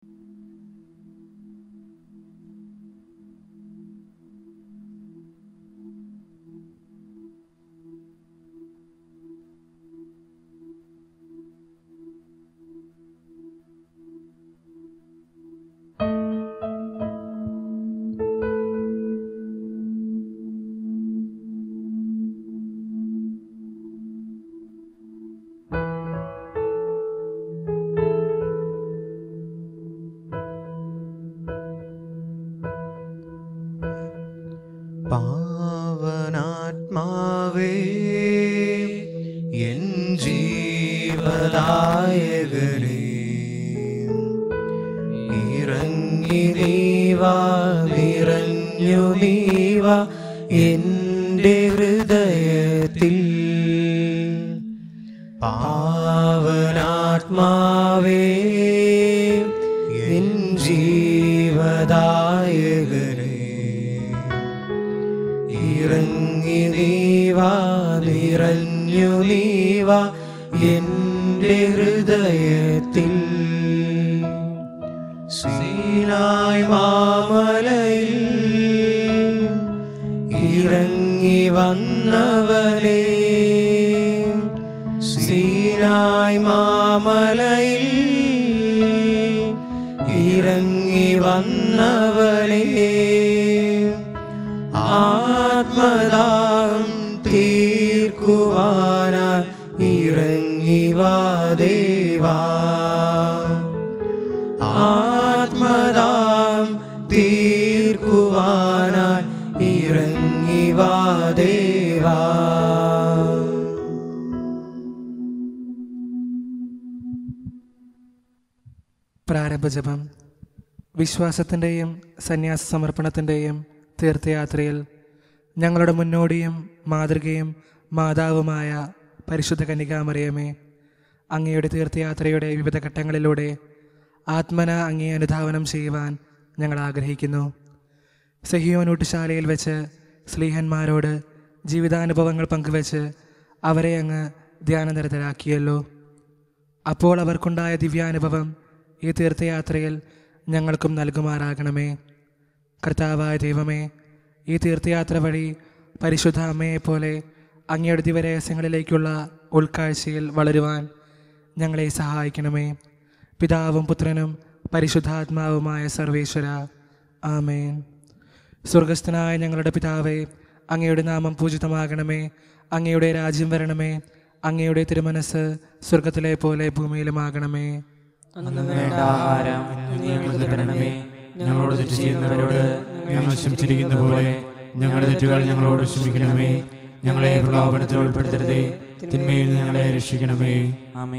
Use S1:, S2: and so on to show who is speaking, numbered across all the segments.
S1: പാവനാത്മാവേ N ജീവദായകനേ ഇറങ്ങി നീവാ നിറഞ്ഞു നീവാ എൻ്റെ ഹൃദയത്തിൽ പാവനാത്മാവേ എൻ ജീവദായകനേ ഇറങ്ങി നീവാ നിറഞ്ഞു നീവാ എൻ്റെ ഹൃദയത്തിൽ സീനായ് മാമലയിൽ ഇറങ്ങി വന്നവനേ സീനായ് മാമലയിൽ ഇറങ്ങി വന്നവനേ ആത്മദാഹം തീർക്കുവാനായി ഇറങ്ങി വാ ദേവാ ആത്മദാഹം തീർക്കുവാനായി ഇറങ്ങി വാ ദേവാ
S2: പ്രാരംഭജപം വിശ്വാസത്തിൻ്റെയും സന്യാസ സമർപ്പണത്തിൻ്റെയും തീർത്ഥയാത്രയിൽ ഞങ്ങളുടെ മുന്നോടിയും മാതൃകയും മാതാവുമായ പരിശുദ്ധ കന്യകാമറിയമേ അങ്ങയുടെ തീർത്ഥയാത്രയുടെ വിവിധ ഘട്ടങ്ങളിലൂടെ ആത്മന അങ്ങേ അനുധാവനം ചെയ്യുവാൻ ഞങ്ങൾ ആഗ്രഹിക്കുന്നു സഹിയോനൂട്ടുശാലയിൽ വെച്ച് സ്ലീഹന്മാരോട് ജീവിതാനുഭവങ്ങൾ പങ്കുവെച്ച് അവരെ അങ്ങ് ധ്യാനനിരതരാക്കിയല്ലോ അപ്പോൾ അവർക്കുണ്ടായ ദിവ്യാനുഭവം ഈ തീർത്ഥയാത്രയിൽ ഞങ്ങൾക്കും നൽകുമാറാകണമേ കർത്താവായ ദൈവമേ ഈ തീർത്ഥയാത്ര വഴി പരിശുദ്ധ അമ്മയെപ്പോലെ അങ്ങയുടെ ദിവരഹസ്യങ്ങളിലേക്കുള്ള ഉൾക്കാഴ്ചയിൽ വളരുവാൻ ഞങ്ങളെ സഹായിക്കണമേ പിതാവും പുത്രനും പരിശുദ്ധാത്മാവുമായ സർവേശ്വര ആമേൻ സ്വർഗസ്ഥനായ ഞങ്ങളുടെ പിതാവേ അങ്ങയുടെ നാമം പൂജിതമാകണമേ അങ്ങയുടെ രാജ്യം വരണമേ അങ്ങയുടെ തിരുമനസ് സ്വർഗത്തിലെ പോലെ ഭൂമിയിലുമാകണമേ
S3: അന്ന് വേണ്ട ആഹാരം ഇന്ന് ഞങ്ങൾക്ക് തരണമേ ഞങ്ങളോട് തെറ്റ് ചെയ്യുന്നവരോട് ഞങ്ങൾ ക്ഷമിച്ചിരിക്കുന്ന പോലെ ഞങ്ങളുടെ തെറ്റുകൾ ഞങ്ങളോട് ക്ഷമിക്കണമേ ഞങ്ങളെ പ്രലോഭനത്തിൽ ഉൾപ്പെടുത്തരുതേ തിന്മയിൽ നിന്ന് ഞങ്ങളെ രക്ഷിക്കണമേ ആമേ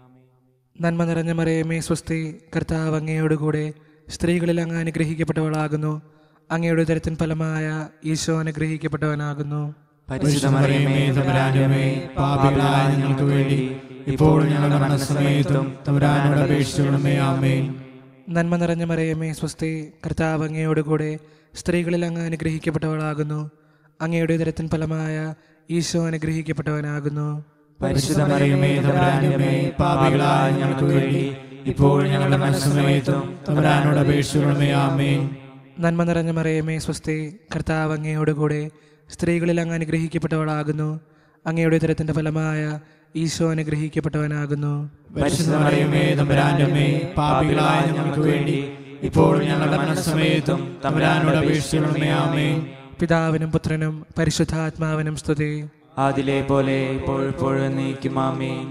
S2: നന്മ നിറഞ്ഞ മറിയമേ സ്വസ്തി കർത്താവ് അങ്ങയോടുകൂടെ സ്ത്രീകളിൽ അങ്ങ് അനുഗ്രഹിക്കപ്പെട്ടവളാകുന്നു അങ്ങയുടെ ഉദരത്തിൻ ഫലമായ ഈശോ അനുഗ്രഹിക്കപ്പെട്ടവനാകുന്നു
S3: പരിശുദ്ധമറിയമേ തമ്പുരാനുമേ പാപികളായ ഞങ്ങൾക്ക് വേണ്ടി ഇപ്പോൾ ഞങ്ങളുടെ മരണസമയത്തും തമ്പുരാനോട് അപേക്ഷിച്ചുകൊള്ളണമേ ആമേൻ
S2: നന്മ നിറഞ്ഞ മറിയമേ സ്വസ്തി കർത്താവ് അങ്ങയോടുകൂടെ സ്ത്രീകളിൽ അങ്ങ് അനുഗ്രഹിക്കപ്പെട്ടവളാകുന്നു അങ്ങയുടെ ഉദരത്തിൻ ഫലമായ ഈശോ അനുഗ്രഹിക്കപ്പെട്ടവനാകുന്നു
S3: പരിശുദ്ധമറിയമേ തമ്പുരാനുമേ പാപികളായ ഞങ്ങൾക്ക് വേണ്ടി ഇപ്പോൾ ഞങ്ങളുടെ മരണസമയത്തും തമ്പുരാനോട് അപേക്ഷിച്ചുകൊള്ളണമേ ആമേൻ
S2: നന്മ നിറഞ്ഞ മറിയമേ സ്വസ്തി കർത്താവ് അങ്ങയോടുകൂടെ സ്ത്രീകളിൽ അങ്ങ് അനുഗ്രഹിക്കപ്പെട്ടവളാകുന്നു അങ്ങയുടെ ഉദരത്തിന്റെ ഫലമായ ഈശോ അനുഗ്രഹിക്കപ്പെട്ടവനാകുന്നു
S3: പരിശുദ്ധമറിയമേ തമ്പുരാനുമേ പാപികളായ ഞങ്ങൾക്ക് വേണ്ടി ഇപ്പോൾ ഞങ്ങളുടെ മരണസമയത്തും തമ്പുരാനോട് അപേക്ഷിച്ചുകൊള്ളണമേ ആമേൻ
S2: പിതാവിനും പുത്രനും പരിശുദ്ധാത്മാവിനും സ്തുതി
S4: അതിലെ പോലെ ഇപ്പോഴെപ്പോഴും നീക്കും ആമേൻ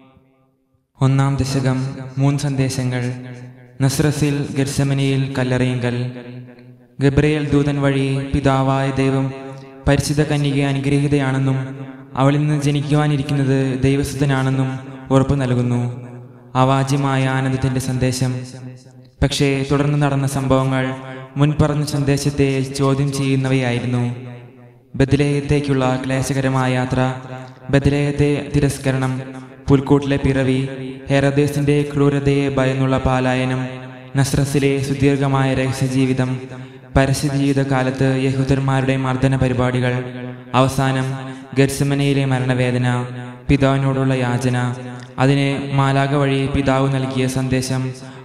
S4: ഒന്നാം ദശകം മൂന്ന് സന്ദേശങ്ങൾ നസ്രസിൽ ഗർസമനിയിൽ കല്ലറയുങ്കൽ ഗബ്രയേൽ ദൂതൻ വഴി പിതാവായ ദൈവം പരിശുദ്ധ കന്യക അനുഗ്രഹീതയാണെന്നും അവളിൽ നിന്ന് ജനിക്കുവാനിരിക്കുന്നത് ദൈവസുതനാണെന്നും ഉറപ്പു നൽകുന്നു അവാജ്യമായ ആനന്ദത്തിന്റെ സന്ദേശം പക്ഷേ തുടർന്ന് നടന്ന സംഭവങ്ങൾ മുൻപറഞ്ഞ സന്ദേശത്തെ ചോദ്യം ചെയ്യുന്നവയായിരുന്നു ബദലേയത്തേക്കുള്ള ക്ലേശകരമായ യാത്ര ബദലേയത്തെ തിരസ്കരണം പുൽക്കൂട്ടിലെ പിറവി ഹെറദേസിന്റെ ക്രൂരതയെ ഭയന്നുള്ള പാലായനം നസ്രസിലെ സുദീർഘമായ രഹസ്യജീവിതം പരസ്യജീവിത കാലത്ത് യഹൂദന്മാരുടെ മർദ്ദന പരിപാടികൾ അവസാനം ഗർസമനയിലെ മരണവേദന പിതാവിനോടുള്ള യാചന അതിന് മാലാക വഴി പിതാവ് നൽകിയ സന്ദേശം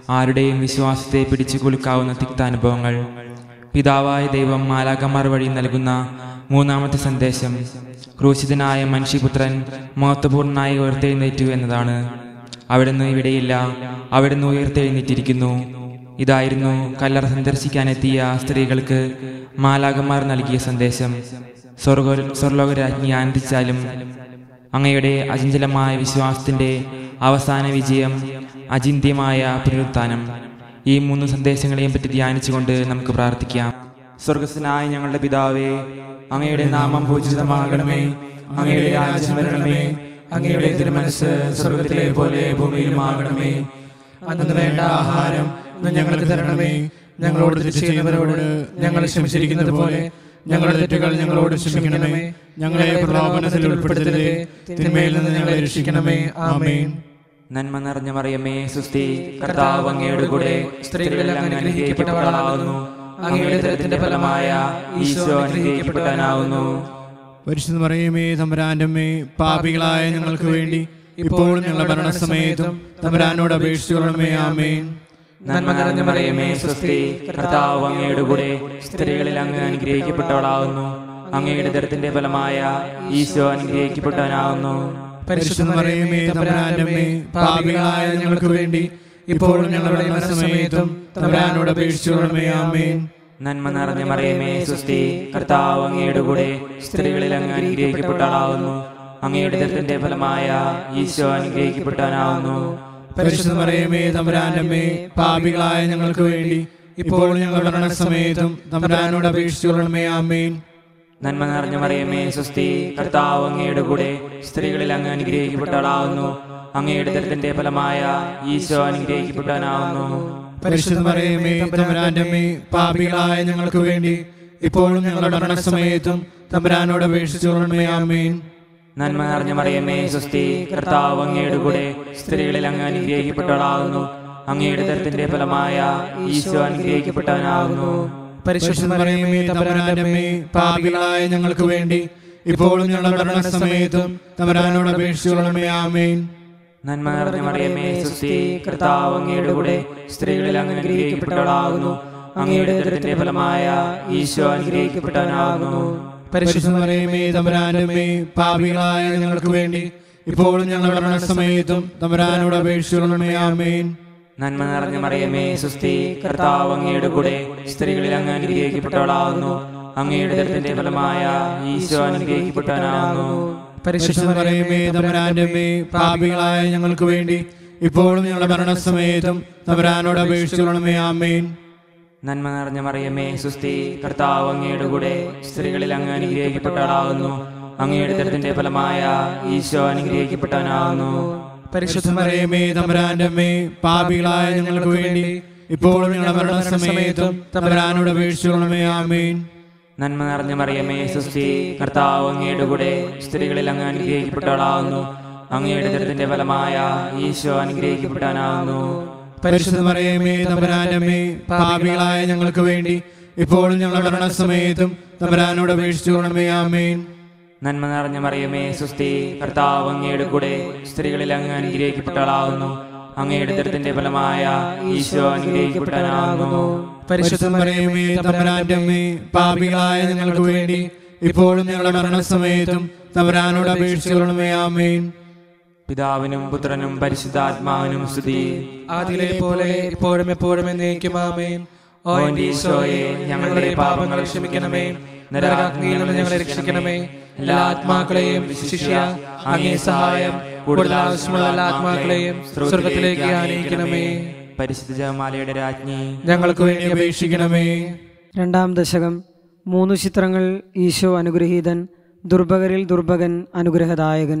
S4: ആരുടെയും വിശ്വാസത്തെ പിടിച്ചു കുലുക്കാവുന്ന തിക്താനുഭവങ്ങൾ പിതാവായ ദൈവം മാലാകന്മാർ വഴി നൽകുന്ന മൂന്നാമത്തെ സന്ദേശം ക്രൂശിതനായ മനുഷ്യപുത്രൻ മഹത്വപൂർണ്ണനായി ഉയർത്തെഴുന്നേറ്റു എന്നതാണ് അവിടുന്ന് ഇവിടെയില്ല അവിടുന്ന് ഉയർത്തെഴുന്നേറ്റിരിക്കുന്നു ഇതായിരുന്നു കല്ലറ സന്ദർശിക്കാനെത്തിയ സ്ത്രീകൾക്ക് മാലാകന്മാർ നൽകിയ സന്ദേശം സ്വർഗ സ്വർലോകരാജ്ഞി ആനന്ദിച്ചാലും അങ്ങയുടെ അചഞ്ചലമായ വിശ്വാസത്തിന്റെ അവസാന വിജയം അചിന്ത്യമായ പുനരുത്ഥാനം ഈ മൂന്ന് സന്ദേശങ്ങളെയും പറ്റി ധ്യാനിച്ചുകൊണ്ട് നമുക്ക് പ്രാർത്ഥിക്കാം സ്വർഗസ്വനായ ഞങ്ങളുടെ പിതാവേ അങ്ങയുടെ നാമം പൂജിതമാകണമേ അങ്ങയുടെ രാജ്യം വരണമേ അങ്ങയുടെ തിരുമനസ് സ്വർഗത്തിലെ പോലെ ഭൂമിയിലുമാകണമേ
S2: അന്ന് വേണ്ട ആഹാരം ഇന്ന് ഞങ്ങൾക്ക് തരണമേ ഞങ്ങളോട് തെറ്റ് ചെയ്യുന്നവരോട് ഞങ്ങൾ ക്ഷമിച്ചിരിക്കുന്നത് പോലെ ഞങ്ങളുടെ തെറ്റുകൾ ഞങ്ങളോട് ക്ഷമിക്കണമേ ഞങ്ങളെ പ്രലോഭനത്തിൽ ഉൾപ്പെടുത്തരുതേ തിന്മയിൽ നിന്ന് ഞങ്ങളെ രക്ഷിക്കണമേ ആമേൻ
S4: നന്മ നിറഞ്ഞ മറിയമേ സുസ്തി കർത്താവ് അങ്ങയുടെ കൂടെ സ്ത്രീകളിൽ അങ്ങ് അനുഗ്രഹിക്കപ്പെട്ടവളാകുന്നു അങ്ങയുടെ തരത്തിന്റെ ഫലമായ ഈശോ അനുഗ്രഹിക്കപ്പെടാനാവുന്നു
S3: പരിശുദ്ധ പറയുമേ തമ്പുരാന്റെ അമ്മേ പാപികളായ ഞങ്ങൾക്ക് വേണ്ടി ഇപ്പോഴും ഞങ്ങളുടെ മരണസമയത്തും തമ്പുരാനോട് അപേക്ഷിച്ചുകൊള്ളണമേ ആമേൻ
S4: നന്മ നിറഞ്ഞ മറിയമേ സുസ്തി കർത്താവ് അങ്ങയുടെ കൂടെ സ്ത്രീകളിൽ അങ്ങ് അനുഗ്രഹിക്കപ്പെട്ടവളാകുന്നു അങ്ങയുടെ തരത്തിന്റെ ഫലമായ ഈശോ അനുഗ്രഹിക്കപ്പെടാനാവുന്നു
S3: പരിശുദ്ധ പറയുമേ തമ്പുരാന്റെ അമ്മേ പാപികളായ ഞങ്ങൾക്ക് വേണ്ടി ഇപ്പോഴും ഞങ്ങളുടെ മരണസമയത്തും തമ്പുരാനോട് അപേക്ഷിച്ചുകൊള്ളണമേ ആമേൻ
S4: നന്മ നിറഞ്ഞ മറിയമേ സുസ്തി കർത്താവ് അങ്ങയുടെ കൂടെ സ്ത്രീകളിൽ അങ്ങ് അനുഗ്രഹിക്കപ്പെട്ടവളാകുന്നു അങ്ങയുടെ തരത്തിന്റെ ഫലമായ ഈശോ അനുഗ്രഹിക്കപ്പെടാനാവുന്നു
S3: പരിശുദ്ധ പറയുമേ തമ്പുരാന്റെ അമ്മേ പാപികളായ ഞങ്ങൾക്ക് വേണ്ടി ഇപ്പോഴും ഞങ്ങളുടെ മരണസമയത്തും തമ്പുരാനോട് അപേക്ഷിച്ചുകൊള്ളണമേ ആമേൻ
S4: നന്മ നിറഞ്ഞ മറിയമേ സുസ്തി കർത്താവ് അങ്ങയുടെ കൂടെ സ്ത്രീകളിൽ അങ്ങ് അനുഗ്രഹിക്കപ്പെട്ടവളാകുന്നു അങ്ങയുടെ തരത്തിന്റെ ഫലമായ ഈശോ അനുഗ്രഹിക്കപ്പെടാനാവുന്നു
S3: പരിശുദ്ധ പറയുമേ തമ്പുരാന്റെ അമ്മേ പാപികളായ ഞങ്ങൾക്ക് വേണ്ടി ഇപ്പോഴും ഞങ്ങളുടെ മരണസമയത്തും തമ്പുരാനോട് അപേക്ഷിച്ചുകൊള്ളണമേ ആമേൻ
S4: നന്മ നിറഞ്ഞ മറിയമേ സുസ്തി കർത്താവ് അങ്ങയുടെ കൂടെ സ്ത്രീകളിൽ അങ്ങ് അനുഗ്രഹിക്കപ്പെട്ടവളാകുന്നു അങ്ങയുടെ തരത്തിന്റെ ഫലമായ ഈശോ അനുഗ്രഹിക്കപ്പെടാനാവുന്നു
S3: പരിശുദ്ധ പറയുമേ തമ്പുരാന്റെ അമ്മേ പാപികളായ ഞങ്ങൾക്ക് വേണ്ടി ഇപ്പോഴും ഞങ്ങളുടെ മരണസമയത്തും തമ്പുരാനോട് അപേക്ഷിച്ചുകൊള്ളണമേ ആമേൻ
S4: നന്മ നിറഞ്ഞ മറിയമേ സുസ്തി കർത്താവ് അങ്ങയുടെ കൂടെ സ്ത്രീകളിൽ അങ്ങ് അനുഗ്രഹിക്കപ്പെട്ടവളാകുന്നു അങ്ങയുടെ തരത്തിന്റെ ഫലമായ ഈശോ അനുഗ്രഹിക്കപ്പെടാനാകുന്നു
S3: പരിശുദ്ധ പറയുമേ തമ്പുരാന്റെ അമ്മേ പാപികളായ ഞങ്ങൾക്ക് വേണ്ടി ഇപ്പോഴും ഞങ്ങളുടെ മരണസമയത്തും തമ്പുരാനോട് അപേക്ഷിച്ചുകൊള്ളണമേ ആമേൻ
S4: നന്മ നിറഞ്ഞ മറിയമേ സുസ്തി കർത്താവ് അങ്ങയുടെ കൂടെ സ്ത്രീകളിൽ അങ്ങ് അനുഗ്രഹിക്കപ്പെട്ടവളാകുന്നു അങ്ങയുടെ ദരത്തിന്റെ ഫലമായ ഈശോ അനുഗ്രഹിക്കപ്പെടാനാകുന്നു
S3: പരിശുദ്ധ പറയുമേ തമ്പുരാന്റെ അമ്മേ പാപികളായ ഞങ്ങൾക്ക് വേണ്ടി ഇപ്പോഴും ഞങ്ങളുടെ മരണസമയത്തും തമ്പുരാനോട് അപേക്ഷിച്ചുകൊള്ളണമേ ആമേൻ
S4: നന്മ നിറഞ്ഞ മറിയമേ സുസ്തി കർത്താവ് അങ്ങയുടെ കൂടെ സ്ത്രീകളിൽ അങ്ങ് അനുഗ്രഹിക്കപ്പെട്ടവളാകുന്നു അങ്ങയുടെ ദരത്തിന്റെ ഫലമായ ഈശോ അനുഗ്രഹിക്കപ്പെടാനാകുന്നു
S2: പരിശുദ്ധ
S3: പറയുമേ തമ്പുരാന്റെ അമ്മേ പാപികളായ ഞങ്ങൾക്ക് വേണ്ടി ഇപ്പോഴും ഞങ്ങളുടെ മരണസമയത്തും തമ്പുരാനോട് അപേക്ഷിച്ചുകൊള്ളണമേ ആമേൻ
S4: നന്മ നിറഞ്ഞ മറിയമേ സുസ്തി കർത്താവ് അങ്ങയുടെ കൂടെ സ്ത്രീകളിൽ അങ്ങ് അനുഗ്രഹിക്കപ്പെട്ടവളാകുന്നു അങ്ങയുടെ ദരത്തിന്റെ ഫലമായ ഈശോ അനുഗ്രഹിക്കപ്പെടാനാകുന്നു
S3: പരിശുദ്ധ പറയുമേ തമ്പുരാന്റെ അമ്മേ പാപികളായ ഞങ്ങൾക്ക് വേണ്ടി ഇപ്പോഴും ഞങ്ങളുടെ മരണസമയത്തും തമ്പുരാനോട് അപേക്ഷിച്ചുകൊള്ളണമേ ആമേൻ
S4: നന്മ നിറഞ്ഞ മറിയമേ സുസ്തി കർത്താവ് അങ്ങയുടെ കൂടെ സ്ത്രീകളിൽ അങ്ങ് അനുഗ്രഹിക്കപ്പെട്ടവളാകുന്നു അങ്ങയുടെ ദരത്തിന്റെ ഫലമായ ഈശോ അനുഗ്രഹിക്കപ്പെടാനാകുന്നു
S2: പരിശുദ്ധ
S3: പറയുമേ തമ്പുരാന്റെ അമ്മേ പാപികളായ ഞങ്ങൾക്ക് വേണ്ടി ഇപ്പോഴും ഞങ്ങളുടെ മരണസമയത്തും തമ്പുരാനോട് അപേക്ഷിച്ചുകൊള്ളണമേ ആമേൻ
S4: പിതാവിനും പുത്രനും പരിശുദ്ധാത്മാവിനും സ്തുതി
S2: ആദിയിലെ പോലെ ഇപ്പോഴും എപ്പോഴും എന്നേക്കും ആമേൻ ഓ
S4: ഓ
S2: എന്റെ ഈശോയെ ഞങ്ങളുടെ പാപങ്ങൾ ക്ഷമിക്കണമേ നരകാഗ്നിയിൽ നിന്ന് ഞങ്ങളെ രക്ഷിക്കണമേ എല്ലാ ആത്മാക്കളെയും ശിഷ്യ അങ്ങേ സഹായം കൂടുതൽ ആവശ്യമുള്ള എല്ലാ ആത്മാക്കളെയും സ്വർഗത്തിലേക്ക് ആനയിക്കണമേ
S4: പരിശുദ്ധ ജപമാലയുടെ രാജ്ഞി
S2: ഞങ്ങൾക്ക് വേണ്ടി
S3: അപേക്ഷിക്കണമേ
S5: രണ്ടാം ദശകം മൂന്ന് ചിത്രങ്ങൾ ഈശോ അനുഗ്രഹീതൻ ദുർഭകരിൽ ദുർഭകൻ അനുഗ്രഹദായകൻ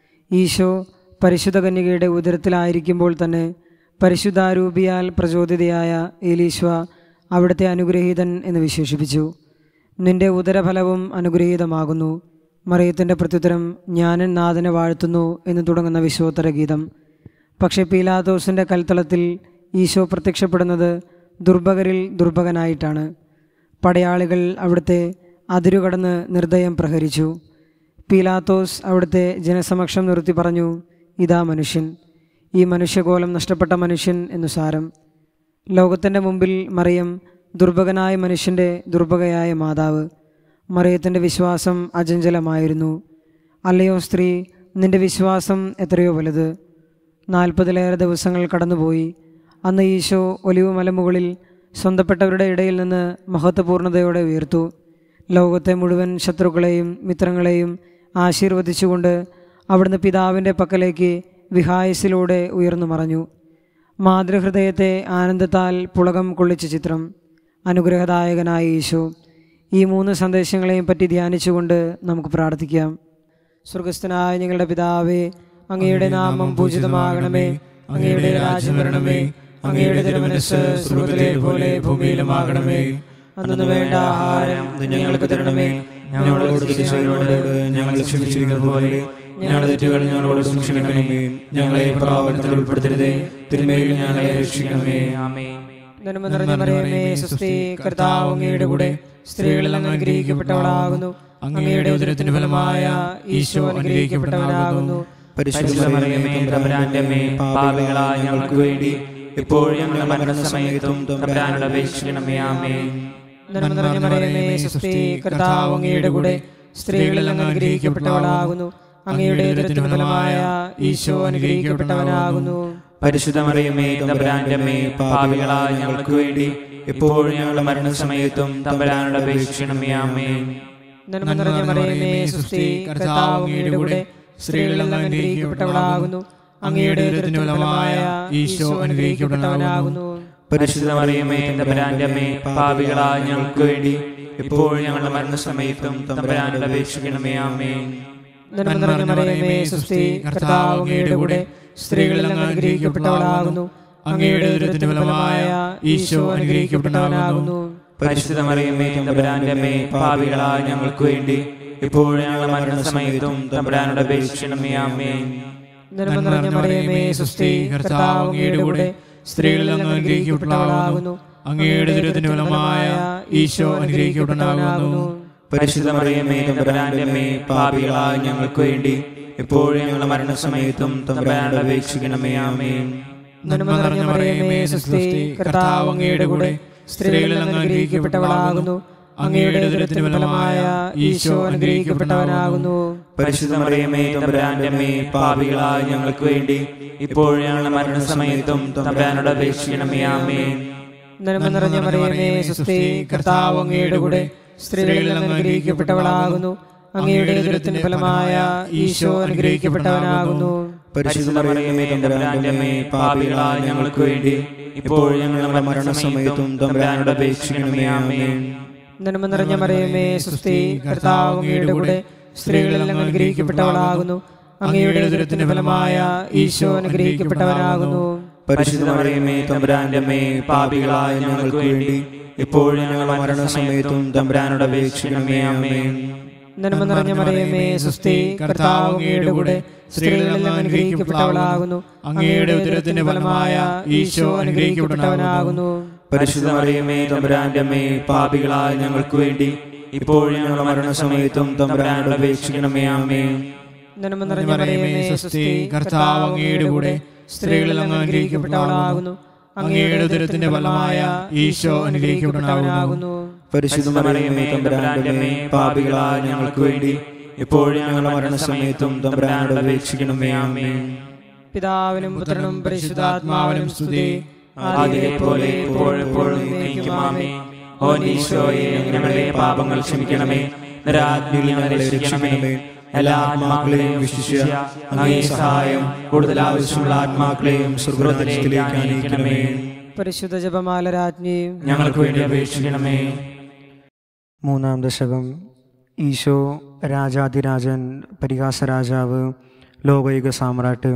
S5: ഈശോ പരിശുദ്ധ കന്യകയുടെ ഉദരത്തിലായിരിക്കുമ്പോൾ തന്നെ പരിശുദ്ധാരൂപിയാൽ പ്രചോദിതയായ ഏലീശ്വ അവിടുത്തെ അനുഗ്രഹീതൻ എന്ന് വിശേഷിപ്പിച്ചു നിന്റെ ഉദരഫലവും അനുഗ്രഹീതമാകുന്നു മറിയത്തിൻ്റെ പ്രത്യുത്തരം ഞാനൻ നാഥനെ വാഴ്ത്തുന്നു എന്ന് തുടങ്ങുന്ന വിശ്വോത്തര ഗീതം പക്ഷേ പീലാദോസിൻ്റെ കൽത്തളത്തിൽ ഈശോ പ്രത്യക്ഷപ്പെടുന്നത് ദുർഭകരിൽ ദുർഭകനായിട്ടാണ് പടയാളികൾ അവിടുത്തെ അതിരുകടന്ന് നിർദ്ദയം പ്രഹരിച്ചു പീലാത്തോസ് അവിടുത്തെ ജനസമക്ഷം നിർത്തി പറഞ്ഞു ഇതാ മനുഷ്യൻ ഈ മനുഷ്യകോലം നഷ്ടപ്പെട്ട മനുഷ്യൻ എന്നു സാരം ലോകത്തിൻ്റെ മുമ്പിൽ മറിയം ദുർഭകനായ മനുഷ്യൻ്റെ ദുർഭകയായ മാതാവ് മറിയത്തിൻ്റെ വിശ്വാസം അചഞ്ചലമായിരുന്നു അല്ലയോ സ്ത്രീ നിന്റെ വിശ്വാസം എത്രയോ വലുത് നാൽപ്പതിലേറെ ദിവസങ്ങൾ കടന്നുപോയി അന്ന് ഈശോ ഒലിവ് മലമുകളിൽ സ്വന്തപ്പെട്ടവരുടെ ഇടയിൽ നിന്ന് മഹത്വപൂർണതയോടെ ഉയർത്തു ലോകത്തെ മുഴുവൻ ശത്രുക്കളെയും മിത്രങ്ങളെയും ആശീർവദിച്ചുകൊണ്ട് അവിടുന്ന് പിതാവിൻ്റെ പക്കലേക്ക് വിഹായസിലൂടെ ഉയർന്നു മറഞ്ഞു മാതൃഹൃദയത്തെ ആനന്ദത്താൽ പുളകം കൊള്ളിച്ച ചിത്രം അനുഗ്രഹദായകനായ ഈശോ ഈ മൂന്ന് സന്ദേശങ്ങളെയും പറ്റി ധ്യാനിച്ചുകൊണ്ട് നമുക്ക് പ്രാർത്ഥിക്കാം സ്വർഗസ്ഥനായ ഞങ്ങളുടെ പിതാവേ അങ്ങയുടെ നാമം പൂജിതമാകണമേ അങ്ങയുടെ രാജ്യം വരണമേ അങ്ങയുടെ തിരുമനസ് സ്വർഗത്തിലെ പോലെ ഭൂമിയിലുമാകണമേ അന്നു വേണ്ട ആഹാരം ഇന്ന് ഞങ്ങൾക്ക് തരണമേ
S1: ഞങ്ങളോട് തിരിച്ചവരോട് ഞങ്ങൾ ക്ഷമിച്ചിരിക്കുന്നത് പോലെ ഞങ്ങളുടെ തെറ്റുകൾ ഞങ്ങളോട് ക്ഷമിക്കണമേ ഞങ്ങളെ പ്രലോഭനത്തിൽ ഉൾപ്പെടുത്തരുതേ തിന്മയിൽ ഞങ്ങളെ രക്ഷിക്കണമേ
S4: ആമേ
S5: നന്മ നിറഞ്ഞ മറിയമേ സുസ്ഥി കർത്താവ് അങ്ങയുടെ കൂടെ സ്ത്രീകളിൽ അങ്ങ് അനുഗ്രഹിക്കപ്പെട്ടവളാകുന്നു അങ്ങയുടെ ഉദരത്തിന് ഫലമായ ഈശോ അനുഗ്രഹിക്കപ്പെട്ടവനാകുന്നു
S4: പരിശുദ്ധമറിയമേ തമ്പുരാന്റെ അമ്മേ പാപികളായ ഞങ്ങൾക്ക് വേണ്ടി ഇപ്പോഴും ഞങ്ങളുടെ മരണസമയത്തും തമ്പുരാനോട് അപേക്ഷിക്കണമേ ആമേ
S5: നന്മ നിറഞ്ഞ മറിയമേ സുസ്ഥി കർത്താവ് അങ്ങയുടെ കൂടെ സ്ത്രീകളിൽ അങ്ങ് അനുഗ്രഹിക്കപ്പെട്ടവളാകുന്നു അങ്ങയുടെ ഉദരത്തിന് ഫലമായ ഈശോ അനുഗ്രഹിക്കപ്പെട്ടവനാകുന്നു
S4: പരിശുദ്ധമറിയമേ തമ്പുരാന്റെ അമ്മേ പാപികളായ ഞങ്ങൾക്ക് വേണ്ടി ഇപ്പോഴും ഞങ്ങളുടെ മരണസമയത്തും തമ്പുരാനോട് അപേക്ഷിക്കണമേ ആമേ
S5: നന്മ നിറഞ്ഞ മറിയമേ സുസ്ഥി കർത്താവ് അങ്ങയുടെ കൂടെ സ്ത്രീകളിൽ അങ്ങ് അനുഗ്രഹിക്കപ്പെട്ടവളാകുന്നു അങ്ങയുടെ ഉദരത്തിന് ഫലമായ ഈശോ അനുഗ്രഹിക്കപ്പെട്ടവനാകുന്നു
S4: പരിശുദ്ധമറിയമേ തമ്പുരാന്റെ അമ്മേ പാപികളായ ഞങ്ങൾക്ക് വേണ്ടി ഇപ്പോഴും ഞങ്ങളുടെ മരണസമയത്തും തമ്പുരാനോട് അപേക്ഷിക്കണമേ ആമേ
S5: നന്മ നിറഞ്ഞ മറിയമേ സുസ്ഥി കർത്താവ് അങ്ങയുടെ കൂടെ സ്ത്രീകളിൽ അങ്ങ് അനുഗ്രഹിക്കപ്പെട്ടവളാകുന്നു അങ്ങയുടെ ഉദരത്തിന് ഫലമായ ഈശോ അനുഗ്രഹിക്കപ്പെട്ടവനാകുന്നു
S4: പരിശുദ്ധമറിയമേ തമ്പുരാന്റെ അമ്മേ പാപികളായ ഞങ്ങൾക്ക് വേണ്ടി ഇപ്പോഴും ഞങ്ങളുടെ മരണസമയത്തും തമ്പുരാനോട് അപേക്ഷിക്കണമേ ആമേ
S5: നന്മ നിറഞ്ഞ മറിയമേ സുസ്ഥി കർത്താവ് അങ്ങയുടെ കൂടെ സ്ത്രീകളിൽ അങ്ങ് അനുഗ്രഹിക്കപ്പെട്ടവളാകുന്നു അങ്ങയുടെ ഉദരത്തിന് ഫലമായ ഈശോ അനുഗ്രഹിക്കപ്പെട്ടവനാകുന്നു
S4: പരിശുദ്ധമറിയമേ തമ്പുരാന്റെ അമ്മേ പാപികളായ ഞങ്ങൾക്ക് വേണ്ടി ഇപ്പോഴും ഞങ്ങളുടെ മരണസമയത്തും തമ്പുരാനോട് അപേക്ഷിക്കണമേ ആമേ
S5: നന്മ നിറഞ്ഞ മറിയമേ സുസ്ഥി കർത്താവ് അങ്ങയുടെ കൂടെ സ്ത്രീകളിൽ അങ്ങ് അനുഗ്രഹിക്കപ്പെട്ടവളാകുന്നു അങ്ങയുടെ ഉദരത്തിന് ഫലമായ ഈശോ അനുഗ്രഹിക്കപ്പെട്ടവനാകുന്നു
S4: പരിശുദ്ധമറിയമേ തമ്പുരാന്റെ അമ്മേ പാപികളായ ഞങ്ങൾക്ക് വേണ്ടി ഇപ്പോഴും ഞങ്ങളുടെ മരണസമയത്തും തമ്പുരാനോട് അപേക്ഷിക്കണമേ ആമേ
S5: നന്മ നിറഞ്ഞ മറിയമേ സുസ്ഥി കർത്താവ് അങ്ങയുടെ കൂടെ സ്ത്രീകളിൽ അങ്ങ് അനുഗ്രഹിക്കപ്പെട്ടവളാകുന്നു അങ്ങയുടെ ഉദരത്തിന് ഫലമായ ഈശോ അനുഗ്രഹിക്കപ്പെട്ടവനാകുന്നു
S4: പരിശുദ്ധമറിയമേ തമ്പുരാന്റെ അമ്മേ പാപികളായ ഞങ്ങൾക്ക് വേണ്ടി ഇപ്പോഴും ഞങ്ങളുടെ മരണസമയത്തും തമ്പുരാനോട് അപേക്ഷിക്കണമേ ആമേ
S5: നന്മ നിറഞ്ഞ മറിയമേ സുസ്ഥി കർത്താവ് അങ്ങയുടെ കൂടെ സ്ത്രീകളിൽ അങ്ങ് അനുഗ്രഹിക്കപ്പെട്ടവളാകുന്നു അങ്ങയുടെ ഉദരത്തിന് ഫലമായ ഈശോ അനുഗ്രഹിക്കപ്പെട്ടവനാകുന്നു
S4: പരിശുദ്ധമറിയമേ തമ്പുരാന്റെ അമ്മേ പാപികളായ ഞങ്ങൾക്ക് വേണ്ടി ഇപ്പോഴും ഞങ്ങളുടെ മരണസമയത്തും തമ്പുരാനോട് അപേക്ഷിക്കണമേ ആമേ
S5: നന്മ നിറഞ്ഞ മറിയമേ സുസ്ഥി കർത്താവ് അങ്ങയുടെ കൂടെ സ്ത്രീകളിൽ അങ്ങ് അനുഗ്രഹിക്കപ്പെട്ടവളാകുന്നു അങ്ങയുടെ ഉദരത്തിന്റെ ഫലമായ ഈശോ അനുഗ്രഹിക്കപ്പെട്ടവനാകുന്നു
S4: പരിശുദ്ധമറിയമേ തമ്പുരാന്റെ അമ്മേ പാപികളായ ഞങ്ങൾക്ക് വേണ്ടി ഇപ്പോഴും ഞങ്ങളുടെ മരണസമയത്തും തമ്പുരാനോട് അപേക്ഷിക്കണമേ ആമേ
S5: നന്മ നിറഞ്ഞ മറിയമേ സുസ്ഥി കർത്താവ് അങ്ങയുടെ കൂടെ സ്ത്രീകളിൽ അങ്ങ് അനുഗ്രഹിക്കപ്പെട്ടവളാകുന്നു അങ്ങയുടെ ഉദരത്തിന്റെ ഫലമായ ഈശോ അനുഗ്രഹിക്കപ്പെട്ടവനാകുന്നു
S4: പരിശുദ്ധമറിയമേ തമ്പുരാന്റെ അമ്മേ പാപികളായ ഞങ്ങൾക്ക് വേണ്ടി ഇപ്പോഴും ഞങ്ങളുടെ മരണസമയത്തും തമ്പുരാനോട് അപേക്ഷിക്കണമേ ആമേ
S5: പിതാവിനും പുത്രനും പരിശുദ്ധാത്മാവിനും സ്തുതി
S4: ആദ്യത്തെ പോലെ ഇപ്പോഴെപ്പോഴും നയിക്കുമാമേ ഓ ഈശോയെ ഞങ്ങളുടെ പാപങ്ങൾ ക്ഷമിക്കണമേ നിരാജ്ഞയിൽ ഞങ്ങളെ രക്ഷിക്കണമേ എല്ലാ ആത്മാക്കളെയും വിശ്വസിച്ച അങ്ങേ സഹായം കൂടുതൽ ആവശ്യമുള്ള ആത്മാക്കളെയും സ്വർഗത്തിലേക്ക് അനയിക്കണമേ
S5: പരിശുദ്ധ ജപമാല രാജ്ഞിയും
S4: ഞങ്ങൾക്ക് വേണ്ടി അപേക്ഷിക്കണമേ
S6: മൂന്നാം ദശകം ഈശോ രാജാതിരാജൻ പരിഹാസ രാജാവ് ലോകയുഗ സാമ്രാട്ട്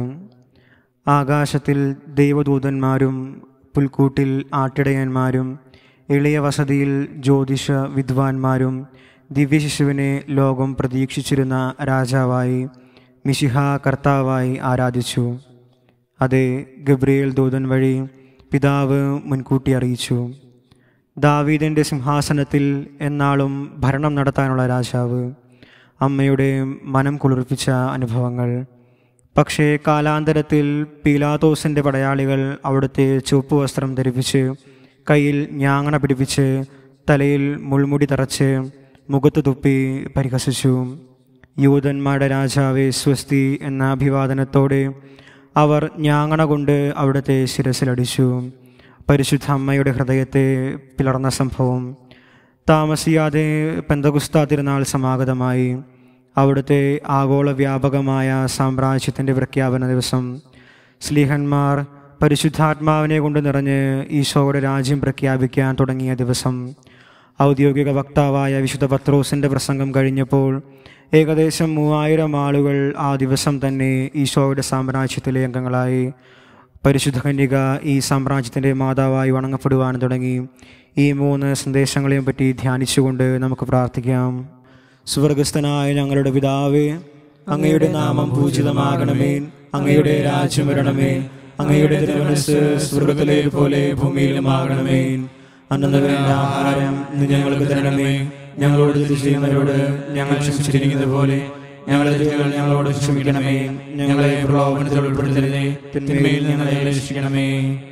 S6: ആകാശത്തിൽ ദൈവദൂതന്മാരും പുൽക്കൂട്ടിൽ ആട്ടിടയന്മാരും ഇളയ വസതിയിൽ ജ്യോതിഷ വിദ്വാൻമാരും ദിവ്യശിശുവിനെ ലോകം പ്രതീക്ഷിച്ചിരുന്ന രാജാവായി മിശിഹ കർത്താവായി ആരാധിച്ചു അത് ഗബ്രിയേൽ ദൂതൻ വഴി പിതാവ് മുൻകൂട്ടി അറിയിച്ചു ദാവീദിൻ്റെ സിംഹാസനത്തിൽ എന്നാളും ഭരണം നടത്താനുള്ള രാജാവ് അമ്മയുടെ മനം കുളിർപ്പിച്ച അനുഭവങ്ങൾ പക്ഷേ കാലാന്തരത്തിൽ പീലാത്തോസിൻ്റെ പടയാളികൾ അവിടുത്തെ ചുവപ്പ് വസ്ത്രം ധരിപ്പിച്ച് കയ്യിൽ ഞാങ്ങണ പിടിപ്പിച്ച് തലയിൽ മുൾമുടി തറച്ച് മുഖത്ത് തുപ്പി പരിഹസിച്ചു യൂതന്മാരുടെ രാജാവെ സ്വസ്തി എന്ന അഭിവാദനത്തോടെ അവർ ഞാങ്ങണ കൊണ്ട് അവിടുത്തെ ശിരസിലടിച്ചു പരിശുദ്ധ അമ്മയുടെ ഹൃദയത്തെ പിളർന്ന സംഭവം താമസിയാതെ പെന്തകുസ്ത തിരുനാൾ സമാഗതമായി അവിടുത്തെ ആഗോള വ്യാപകമായ സാമ്രാജ്യത്തിൻ്റെ പ്രഖ്യാപന ദിവസം സ്ലീഹന്മാർ പരിശുദ്ധാത്മാവിനെ കൊണ്ട് നിറഞ്ഞ് ഈശോയുടെ രാജ്യം പ്രഖ്യാപിക്കാൻ തുടങ്ങിയ ദിവസം ഔദ്യോഗിക വക്താവായ വിശുദ്ധ പത്രോസിൻ്റെ പ്രസംഗം കഴിഞ്ഞപ്പോൾ ഏകദേശം മൂവായിരം ആളുകൾ ആ ദിവസം തന്നെ ഈശോയുടെ സാമ്രാജ്യത്തിലെ അംഗങ്ങളായി പരിശുദ്ധ കന്യക ഈ സാമ്രാജ്യത്തിൻ്റെ മാതാവായി വണങ്ങപ്പെടുവാൻ തുടങ്ങി ഈ മൂന്ന് സന്ദേശങ്ങളെയും പറ്റി ധ്യാനിച്ചുകൊണ്ട് നമുക്ക് പ്രാർത്ഥിക്കാം സ്വർഗസ്ഥനായ ഞങ്ങളുടെ പിതാവേ അങ്ങയുടെ നാമം പൂജിതമാകണമേ അങ്ങയുടെ രാജ്യം വരണമേ അങ്ങയുടെ തിരുമനസ് സ്വർഗത്തിലെ പോലെ ഭൂമിയിലുമാകണമേ അന്നു വേണ്ട ആഹാരം ഇന്ന് ഞങ്ങൾക്ക് തരണമേ ഞങ്ങളോട് തെറ്റ് ചെയ്യുന്നവരോട് ഞങ്ങൾ ക്ഷമിച്ചിരിക്കുന്നത് പോലെ ഞങ്ങളുടെ തെറ്റുകൾ ഞങ്ങളോട് ക്ഷമിക്കണമേ ഞങ്ങളെ പ്രലോഭനത്തിൽ ഉൾപ്പെടുത്തരുതേ തിന്മയിൽ ഞങ്ങളെ രക്ഷിക്കണമേ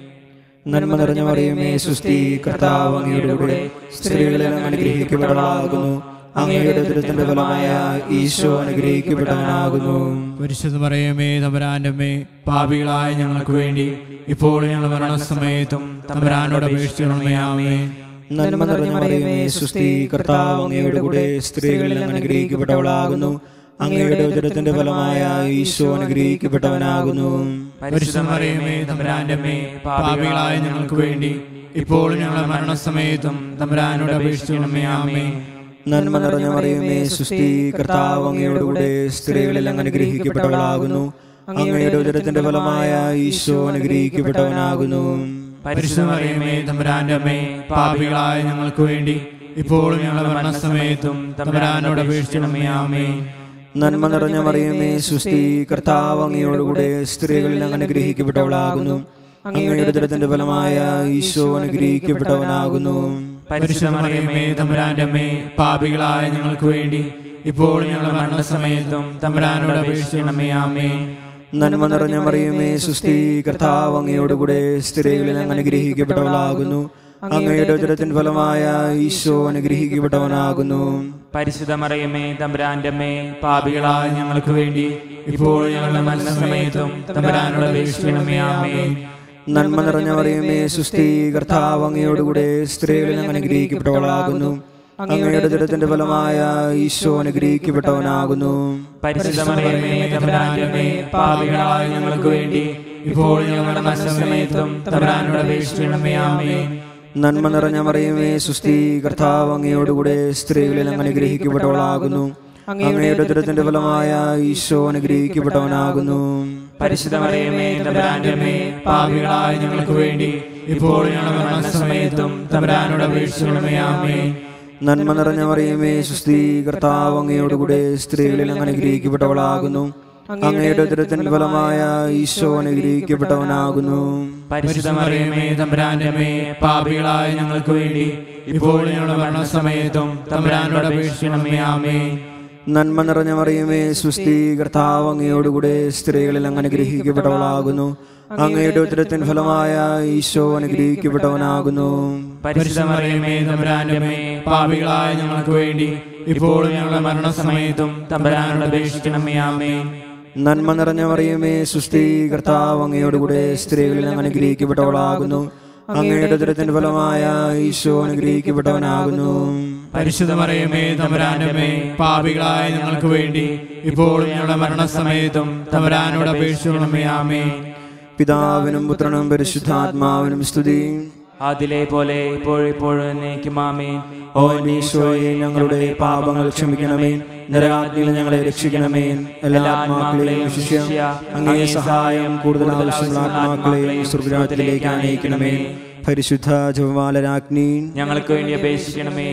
S6: നന്മ നിറഞ്ഞ മറിയമേ സുസ്തി കർത്താവ് അങ്ങയുടെ കൂടെ സ്ത്രീകളിൽ അനുഗ്രഹിക്കപ്പെടലാകുന്നു അങ്ങയുടെ ദുരിതത്തിന്റെ ഫലമായ ഈശോ അനുഗ്രഹിക്കപ്പെട്ടവനാകുന്നു
S2: പരിശുദ്ധ പറയുമേ തമ്പരാന്റെ അമ്മേ പാപികളായ ഞങ്ങൾക്ക് വേണ്ടി ഇപ്പോൾ ഞങ്ങൾ മരണസമയത്തും തമ്പരാനോട് അപേക്ഷിക്കണമേ ആമേ
S6: നന്മ നിറഞ്ഞ മറിയമേ സുസ്തി കർത്താവ് അങ്ങയുടെ കൂടെ സ്ത്രീകളിൽ അനുഗ്രഹിക്കപ്പെട്ടവളാകുന്നു അങ്ങയുടെ ഉദരത്തിന്റെ ഫലമായ ഈശോ അനുഗ്രഹിക്കപ്പെട്ടവനാകുന്നു
S2: പരിശുദ്ധ പറയുമേ തമ്പരാന്റെ അമ്മേ പാപികളായ ഞങ്ങൾക്ക് വേണ്ടി ഇപ്പോൾ ഞങ്ങൾ മരണസമയത്തും തമ്പരാനോട് അപേക്ഷിക്കണമേ ആമേ
S6: നന്മ നിറഞ്ഞ മറിയമേ സുസ്തി കർത്താവ് അങ്ങയുടെ കൂടെ സ്ത്രീകളിൽ അനുഗ്രഹിക്കപ്പെട്ടവളാകുന്നു അങ്ങയുടെ ഉദരത്തിന്റെ ഫലമായ ഈശോ അനുഗ്രഹിക്കപ്പെട്ടവനാകുന്നു
S2: പരിശുദ്ധ പറയുമേ തമ്പരാന്റെ അമ്മേ പാപികളായ ഞങ്ങൾക്ക് വേണ്ടി ഇപ്പോൾ ഞങ്ങൾ മരണസമയത്തും തമ്പരാനോട് അപേക്ഷിക്കണമേ ആമേ
S6: നന്മ നിറഞ്ഞ മറിയമേ സുസ്തി കർത്താവ് അങ്ങയോട് കൂടെ സ്ത്രീകളിൽ അനുഗ്രഹിക്കപ്പെട്ടവളാകുന്നു അങ്ങയുടെ ഉദരത്തിന്റെ ഫലമായ ഈശോ അനുഗ്രഹിക്കപ്പെട്ടവനാകുന്നു
S2: പരിശുദ്ധ പറയുമേ തമ്പരാന്റെ അമ്മേ പാപികളായ ഞങ്ങൾക്ക് വേണ്ടി ഇപ്പോൾ ഞങ്ങൾ മരണസമയത്തും തമ്പരാനോട് അപേക്ഷിക്കണമേ ആമേ
S6: നന്മ നിറഞ്ഞ മറിയമേ സുസ്തി കർത്താവ് അങ്ങയോട് കൂടെ സ്ത്രീകളിൽ അനുഗ്രഹിക്കപ്പെട്ടവളാകുന്നു അങ്ങയുടെ ഉദരത്തിന്റെ ഫലമായ ഈശോ അനുഗ്രഹിക്കപ്പെട്ടവനാകുന്നു
S4: പരിശുദ്ധ മറിയമേ തമ്പുരാന്റെ അമ്മേ പാപികളായ
S2: പാപികളായ ഞങ്ങൾക്ക് വേണ്ടി ഇപ്പോൾ ഞങ്ങളുടെ മരണസമയത്തും തമ്പരാനോട് അപേക്ഷിക്കണമേ ആമേ
S6: നന്മ നിറഞ്ഞ മറിയമേ സുസ്തി കർത്താവ് അങ്ങയോട് കൂടെ സ്ത്രീകളിൽ അനുഗ്രഹിക്കപ്പെട്ടവളാകുന്നു അങ്ങയുടെ ഉദരത്തിന്റെ ഫലമായ ഈശോ അനുഗ്രഹിക്കപ്പെട്ടവനാകുന്നു
S4: പരിശുദ്ധ മറിയമേ തമ്പുരാന്റെ അമ്മേ പാപികളായ ഞങ്ങൾക്ക് വേണ്ടി
S2: ഇപ്പോൾ ഞങ്ങളുടെ മരണസമയത്തും തമ്പരാനോട് അപേക്ഷിക്കണമേ ആമേ
S6: നന്മ നിറഞ്ഞ മറിയമേ സുസ്തി കർത്താവ് അങ്ങയോട് കൂടെ സ്ത്രീകളിൽ അനുഗ്രഹിക്കപ്പെട്ടവളാകുന്നു അങ്ങയുടെ ഉദരത്തിന്റെ ഫലമായ ഈശോ അനുഗ്രഹിക്കപ്പെട്ടവനാകുന്നു
S4: പരിശുദ്ധ മറിയമേ തമ്പുരാന്റെ അമ്മേ
S2: പാപികളായ ഞങ്ങൾക്ക് വേണ്ടി ഇപ്പോൾ ഞങ്ങളുടെ മരണസമയത്തും തമ്പരാനോട് അപേക്ഷിക്കണമേ ആമേ
S6: നന്മ നിറഞ്ഞ മറിയമേ സുസ്തി കർത്താവ് അങ്ങയോട് കൂടെ സ്ത്രീകളിൽ അനുഗ്രഹിക്കപ്പെട്ടവളാകുന്നു അങ്ങയുടെ ഉദരത്തിന്റെ ഫലമായ ഈശോ അനുഗ്രഹിക്കപ്പെട്ടവനാകുന്നു
S2: പരിശുദ്ധ മറിയമേ തമ്പരാന്റെ അമ്മേ പാപികളായ ഞങ്ങൾക്ക് വേണ്ടി ഇപ്പോൾ ഞങ്ങളുടെ മരണസമയത്തും തമ്പരാനോട് അപേക്ഷിക്കണമേ ആമേ
S6: നന്മ നിറഞ്ഞ മറിയമേ സുസ്തി കർത്താവ് അങ്ങയോട് കൂടെ സ്ത്രീകളിൽ അനുഗ്രഹിക്കപ്പെട്ടവളാകുന്നു അങ്ങയുടെ ഉദരത്തിൻ ഫലമായ ഈശോ അനുഗ്രഹിക്കപ്പെട്ടവനാകുന്നു
S2: പരിശുദ്ധ മറിയമേ തമ്പരാന്റെ അമ്മേ പാപികളായ ഞങ്ങൾക്ക് വേണ്ടി ഇപ്പോൾ ഞങ്ങളുടെ മരണസമയത്തും തമ്പരാനോട് അപേക്ഷിക്കണമേ ആമേ
S6: നന്മ നിറഞ്ഞ മറിയമേ സുസ്തി കർത്താവ് അങ്ങയോട് കൂടെ സ്ത്രീകളിൽ അനുഗ്രഹിക്കപ്പെട്ടവളാകുന്നു അങ്ങയുടെ ഉദരത്തിൻ ഫലമായ ഈശോ അനുഗ്രഹിക്കപ്പെട്ടവനാകുന്നു
S2: പരിശുദ്ധ മറിയമേ തമ്പരാന്റെ അമ്മേ പാപികളായ ഞങ്ങൾക്ക് വേണ്ടി ഇപ്പോൾ ഞങ്ങളുടെ മരണസമയത്തും തമ്പരാനോട് അപേക്ഷിക്കണമേ ആമേ
S6: പിതാവിനും പുത്രനും പരിശുദ്ധാത്മാവിനും സ്തുതി
S4: അതിലെ പോലെ ഇപ്പോഴിപ്പോഴും എന്നേക്കുമാമേ
S6: ഓ എന്റെ ഈശോയെ ഞങ്ങളുടെ പാപങ്ങൾ ക്ഷമിക്കണമേ നരകാഗ്നിയിൽ ഞങ്ങളെ രക്ഷിക്കണമേ എല്ലാ ആത്മാക്കളെയും ശിഷ്യ അങ്ങേ സഹായം കൂടുതൽ ആവശ്യമുള്ള ആത്മാക്കളെയും സ്വർഗരാജ്യത്തിലേക്ക് അനയിക്കണമേ പരിശുദ്ധ ജപമാലരാജ്ഞി
S4: ഞങ്ങൾക്ക് വേണ്ടി അപേക്ഷിക്കണമേ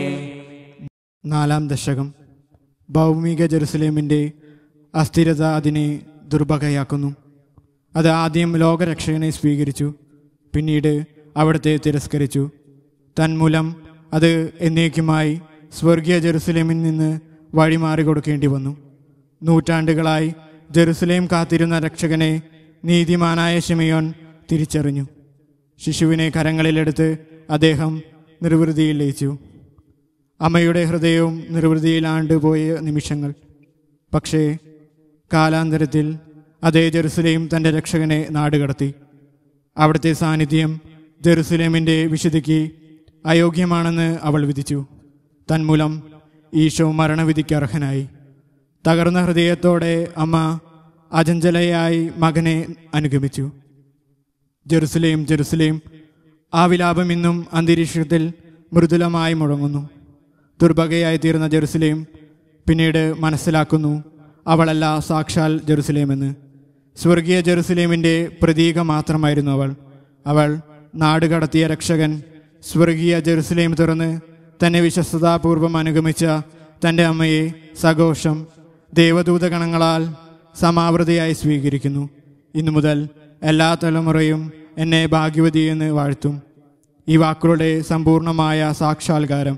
S2: നാലാം ദശകം ഭൗമിക ജെറുസലേമിൻ്റെ അസ്ഥിരത അതിനെ ദുർഭകയാക്കുന്നു അത് ആദ്യം ലോകരക്ഷകനെ സ്വീകരിച്ചു പിന്നീട് അവിടുത്തെ തിരസ്കരിച്ചു തന്മൂലം അത് എന്നേക്കുമായി സ്വർഗീയ ജെറുസലേമിൽ നിന്ന് വഴിമാറി കൊടുക്കേണ്ടി വന്നു നൂറ്റാണ്ടുകളായി ജെറുസലേം കാത്തിരുന്ന രക്ഷകനെ നീതിമാനായ ഷിമിയോൻ തിരിച്ചറിഞ്ഞു ശിശുവിനെ കരങ്ങളിലെടുത്ത് അദ്ദേഹം നിർവൃതിയിൽ ലയിച്ചു അമ്മയുടെ ഹൃദയവും നിർവൃതിയിലാണ്ടുപോയ നിമിഷങ്ങൾ പക്ഷേ കാലാന്തരത്തിൽ അതേ ജെറുസലേം തൻ്റെ രക്ഷകനെ നാടുകടത്തി അവിടുത്തെ സാന്നിധ്യം ജെറുസലേമിൻ്റെ വിശുദ്ധിക്ക് അയോഗ്യമാണെന്ന് അവൾ വിധിച്ചു തന്മൂലം ഈശോ മരണവിധിക്ക് അർഹനായി തകർന്ന ഹൃദയത്തോടെ അമ്മ അചഞ്ചലയായി മകനെ അനുഗമിച്ചു ജെറുസലേം ജെറുസലേം ആ വിലാപം ഇന്നും അന്തരീക്ഷത്തിൽ മൃദുലമായി മുഴങ്ങുന്നു ദുർഭഗയായി തീർന്ന ജെറുസലേം പിന്നീട് മനസ്സിലാക്കുന്നു അവളല്ല സാക്ഷാൽ ജെറുസലേമെന്ന് സ്വർഗീയ ജെറുസലേമിൻ്റെ പ്രതീകം മാത്രമായിരുന്നു അവൾ അവൾ നാടുകടത്തിയ രക്ഷകൻ സ്വർഗീയ ജെറുസലേം തുറന്ന് തന്നെ വിശ്വസ്തതാപൂർവം അനുഗമിച്ച തൻ്റെ അമ്മയെ സഘോഷം ദേവദൂതഗണങ്ങളാൽ സമാവൃതയായി സ്വീകരിക്കുന്നു ഇന്നു മുതൽ എല്ലാ തലമുറയും എന്നെ ഭാഗ്യവതി എന്ന് വാഴ്ത്തും ഈ വാക്കുകളുടെ സമ്പൂർണമായ സാക്ഷാത്കാരം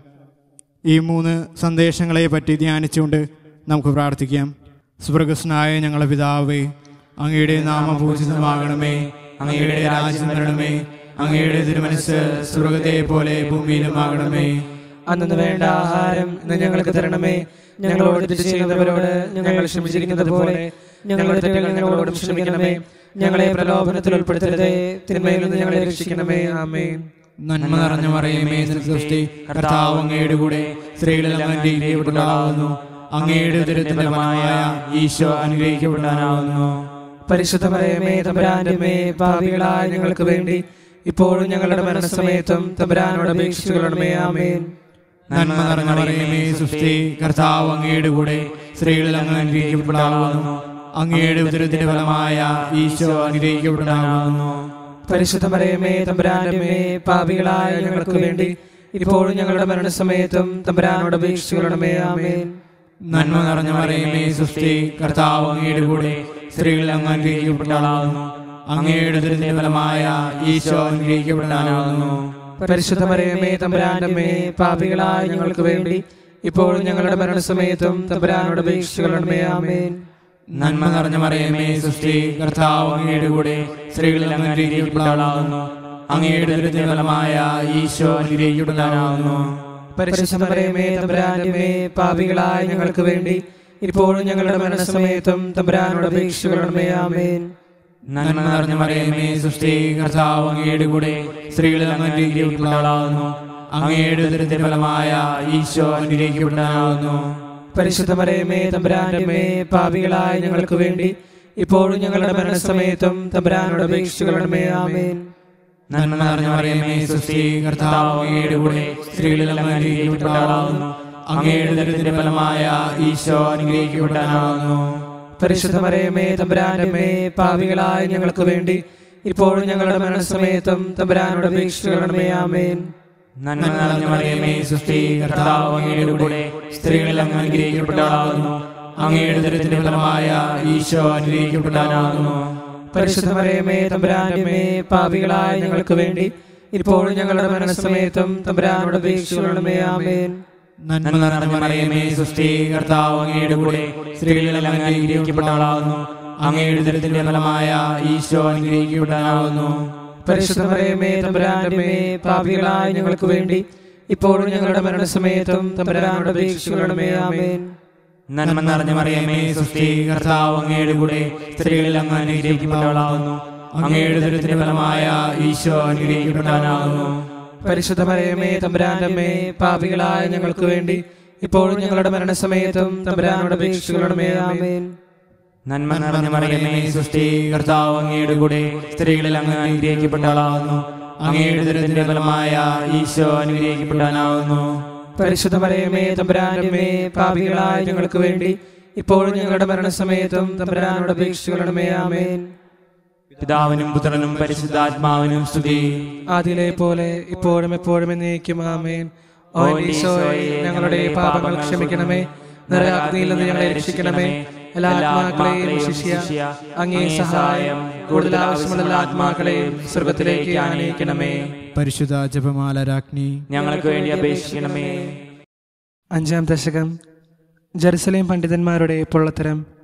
S2: ഈ മൂന്ന് സന്ദേശങ്ങളെ പറ്റി ധ്യാനിച്ചുകൊണ്ട് നമുക്ക് പ്രാർത്ഥിക്കാം സ്വർഗസ്നായ ഞങ്ങളെ പിതാവേ അങ്ങയുടെ നാമം പൂജിതമാകണമേ അങ്ങയുടെ രാജ്യം വരണമേ അങ്ങയുടെ തിരുമനസ് സ്വർഗത്തെ പോലെ ഭൂമിയിലുമാകണമേ
S5: അന്നു വേണ്ട ആഹാരം ഇന്ന് ഞങ്ങൾക്ക് തരണമേ ഞങ്ങളോട് തെറ്റ് ചെയ്യുന്നവരോട് ഞങ്ങൾ ക്ഷമിച്ചിരിക്കുന്നത് പോലെ ഞങ്ങളുടെ തെറ്റുകൾ ഞങ്ങളോടും ക്ഷമിക്കണമേ ഞങ്ങളെ പ്രലോഭനത്തിൽ ഉൾപ്പെടുത്തരുതേ തിന്മയിൽ നിന്ന് ഞങ്ങളെ രക്ഷിക്കണമേ ആമേൻ
S2: നന്മ നിറഞ്ഞ മറിയമേ സൃഷ്ടി കർത്താവ് അങ്ങയുടെ കൂടെ സ്ത്രീകളിൽ അങ്ങ് അനുഗ്രഹിക്കപ്പെട്ടവളാകുന്നു അങ്ങയുടെ ഉദരത്തിന്റെ ഫലമായ ഈശോ അനുഗ്രഹിക്കപ്പെടാനാവുന്നു
S5: പരിശുദ്ധ മറിയമേ തമ്പുരാന്റെ മേ പാപികളായ ഞങ്ങൾക്ക് വേണ്ടി ഇപ്പോഴും ഞങ്ങളുടെ മരണസമയത്തും തമ്പുരാനോട് അപേക്ഷിച്ചുകൊള്ളണമേ ആമേൻ
S2: നന്മ നിറഞ്ഞ മറിയമേ സൃഷ്ടി കർത്താവ് അങ്ങയുടെ കൂടെ സ്ത്രീകളിൽ അങ്ങ് അനുഗ്രഹിക്കപ്പെടാവുന്നു അങ്ങയുടെ ഉദരത്തിന്റെ ഫലമായ ഈശോ അനുഗ്രഹിക്കപ്പെടാനാവുന്നു
S5: പരിശുദ്ധ മറിയമേ തമ്പുരാന്റെ മേ പാപികളായ ഞങ്ങൾക്ക് വേണ്ടി ഇപ്പോഴും ഞങ്ങളുടെ മരണസമയത്തും തമ്പുരാനോട് അപേക്ഷിച്ചുകൊള്ളണമേ ആമേൻ
S2: നന്മ നിറഞ്ഞ മറിയമേ സൃഷ്ടി കർത്താവ് അങ്ങയുടെ കൂടെ സ്ത്രീകളിൽ അങ്ങ് അനുഗ്രഹിക്കപ്പെടാവുന്നു അങ്ങയുടെ ഉദരത്തിന്റെ ഫലമായ ഈശോ അനുഗ്രഹിക്കപ്പെടാനാവുന്നു
S5: പരിശുദ്ധ മറിയമേ തമ്പുരാന്റെ മേ പാപികളായ ഞങ്ങൾക്ക് വേണ്ടി ഇപ്പോഴും ഞങ്ങളുടെ മരണസമയത്തും തമ്പുരാനോട് അപേക്ഷിച്ചുകൊള്ളണമേ ആമേൻ
S2: നന്മ നിറഞ്ഞ മറിയമേ സൃഷ്ടി കർത്താവ് അങ്ങയുടെ കൂടെ സ്ത്രീകളിൽ അങ്ങ് അനുഗ്രഹിക്കപ്പെടാവുന്നു അങ്ങയുടെ ഉദരത്തിന്റെ ഫലമായ ഈശോ അനുഗ്രഹിക്കപ്പെടാനാവുന്നു
S5: പരിശുദ്ധ മറിയമേ തമ്പുരാന്റെ മേ പാപികളായ ഞങ്ങൾക്ക് വേണ്ടി ഇപ്പോഴും ഞങ്ങളുടെ മരണസമയത്തും തമ്പുരാനോട് അപേക്ഷിച്ചുകൊള്ളണമേ ആമേൻ
S2: നന്മ നിറഞ്ഞ മറിയമേ സൃഷ്ടി കർത്താവ് അങ്ങയുടെ കൂടെ സ്ത്രീകളിൽ അങ്ങ് അനുഗ്രഹിക്കപ്പെടാവുന്നു അങ്ങയുടെ ഉദരത്തിന്റെ ഫലമായ ഈശോ അനുഗ്രഹിക്കപ്പെടാനാവുന്നു
S5: പരിശുദ്ധ മറിയമേ തമ്പുരാന്റെ മേ പാപികളായ ഞങ്ങൾക്ക് വേണ്ടി ഇപ്പോഴും ഞങ്ങളുടെ മരണസമയത്തും തമ്പുരാനോട് അപേക്ഷിച്ചുകൊള്ളണമേ ആമേൻ
S2: നന്മ നിറഞ്ഞ മറിയമേ സൃഷ്ടി കർത്താവ് അങ്ങയുടെ കൂടെ സ്ത്രീകളിൽ അങ്ങ് അനുഗ്രഹിക്കപ്പെടാവുന്നു അങ്ങയുടെ ഉദരത്തിന്റെ ഫലമായ ഈശോ അനുഗ്രഹിക്കപ്പെടാനാവുന്നു
S5: പരിശുദ്ധ മറിയമേ തമ്പുരാന്റെ മേ പാപികളായ ഞങ്ങൾക്ക് വേണ്ടി ഇപ്പോഴും ഞങ്ങളുടെ മരണസമയത്തും തമ്പുരാനോട് അപേക്ഷിച്ചുകൊള്ളണമേ ആമേൻ
S2: നന്മ നിറഞ്ഞ മറിയമേ സൃഷ്ടി കർത്താവ് അങ്ങയുടെ കൂടെ സ്ത്രീകളിൽ അങ്ങ് അനുഗ്രഹിക്കപ്പെടാവുന്നു അങ്ങയുടെ ഉദരത്തിന്റെ ഫലമായ ഈശോ അനുഗ്രഹിക്കപ്പെടാനാവുന്നു
S5: പരിശുദ്ധ മറിയമേ തമ്പുരാന്റെ മേ പാപികളായ ഞങ്ങൾക്ക് വേണ്ടി ഇപ്പോഴും ഞങ്ങളുടെ മരണസമയത്തും തമ്പുരാനോട് അപേക്ഷിച്ചുകൊള്ളണമേ ആമേൻ
S2: നന്മ നിറഞ്ഞ മറിയമേ സൃഷ്ടി കർത്താവ് അങ്ങയുടെ കൂടെ സ്ത്രീകളിൽ അങ്ങ് അനുഗ്രഹിക്കപ്പെടാവുന്നു അങ്ങയുടെ ഉദരത്തിന്റെ ഫലമായ ഈശോ അനുഗ്രഹിക്കപ്പെടാനാവുന്നു
S5: പരിശുദ്ധ മറിയമേ തമ്പുരാന്റെ മേ പാപികളായ ഞങ്ങൾക്ക് വേണ്ടി ഇപ്പോഴും ഞങ്ങളുടെ മരണസമയത്തും തമ്പുരാനോട് അപേക്ഷിച്ചുകൊള്ളണമേ ആമേൻ
S2: നന്മ നിറഞ്ഞ മറിയമേ സൃഷ്ടി കർത്താവ് അങ്ങയുടെ കൂടെ സ്ത്രീകളിൽ അങ്ങ് അനുഗ്രഹിക്കപ്പെടാവുന്നു അങ്ങയുടെ ഉദരത്തിന്റെ ഫലമായ ഈശോ അനുഗ്രഹിക്കപ്പെടാനാവുന്നു
S5: പരിശുദ്ധ മറിയമേ തമ്പുരാന്റെ മേ പാപികളായ ഞങ്ങൾക്ക് വേണ്ടി ഇപ്പോഴും ഞങ്ങളുടെ മരണസമയത്തും തമ്പുരാനോട് അപേക്ഷിച്ചുകൊള്ളണമേ ആമേൻ
S2: നന്മ നിറഞ്ഞ മറിയമേ സൃഷ്ടി കർത്താവ് അങ്ങയുടെ കൂടെ സ്ത്രീകളിൽ അങ്ങ് അനുഗ്രഹിക്കപ്പെടാവുന്നു അങ്ങയുടെ ഉദരത്തിന്റെ ഫലമായ ഈശോ അനുഗ്രഹിക്കപ്പെടാനാവുന്നു
S5: പരിശുദ്ധ മറിയമേ തമ്പുരാന്റെ മേ പാപികളായ ഞങ്ങൾക്ക് വേണ്ടി ഇപ്പോഴും ഞങ്ങളുടെ മരണസമയത്തും തമ്പുരാനോട് അപേക്ഷിച്ചുകൊള്ളണമേ ആമേൻ
S2: പിതാവിനും പുത്രനും പരിശുദ്ധാത്മാവിനും സ്തുതി
S5: ആദിലെ പോലെ ഇപ്പോഴും എപ്പോഴും എന്നേക്കും ആമേൻ ഓ ഈശോയെ ഞങ്ങളുടെ പാപങ്ങൾ ക്ഷമിക്കണമേ നരകാഗ്നിയിൽ നിന്ന് ഞങ്ങളെ രക്ഷിക്കണമേ എല്ലാ ആത്മാക്കളെയും ശിഷ്യ അങ്ങേ സഹായം കൂടുതൽ ആവശ്യമുള്ള എല്ലാ ആത്മാക്കളെയും സ്വർഗത്തിലേക്ക് ആനയിക്കണമേ
S2: പരിശുദ്ധ ജപമാല രാജ്ഞി
S4: ഞങ്ങൾക്ക് വേണ്ടി അപേക്ഷിക്കണമേ
S5: അഞ്ചാം ദശകം ജെറുസലേം പണ്ഡിതന്മാരുടെ പൊള്ളത്തരം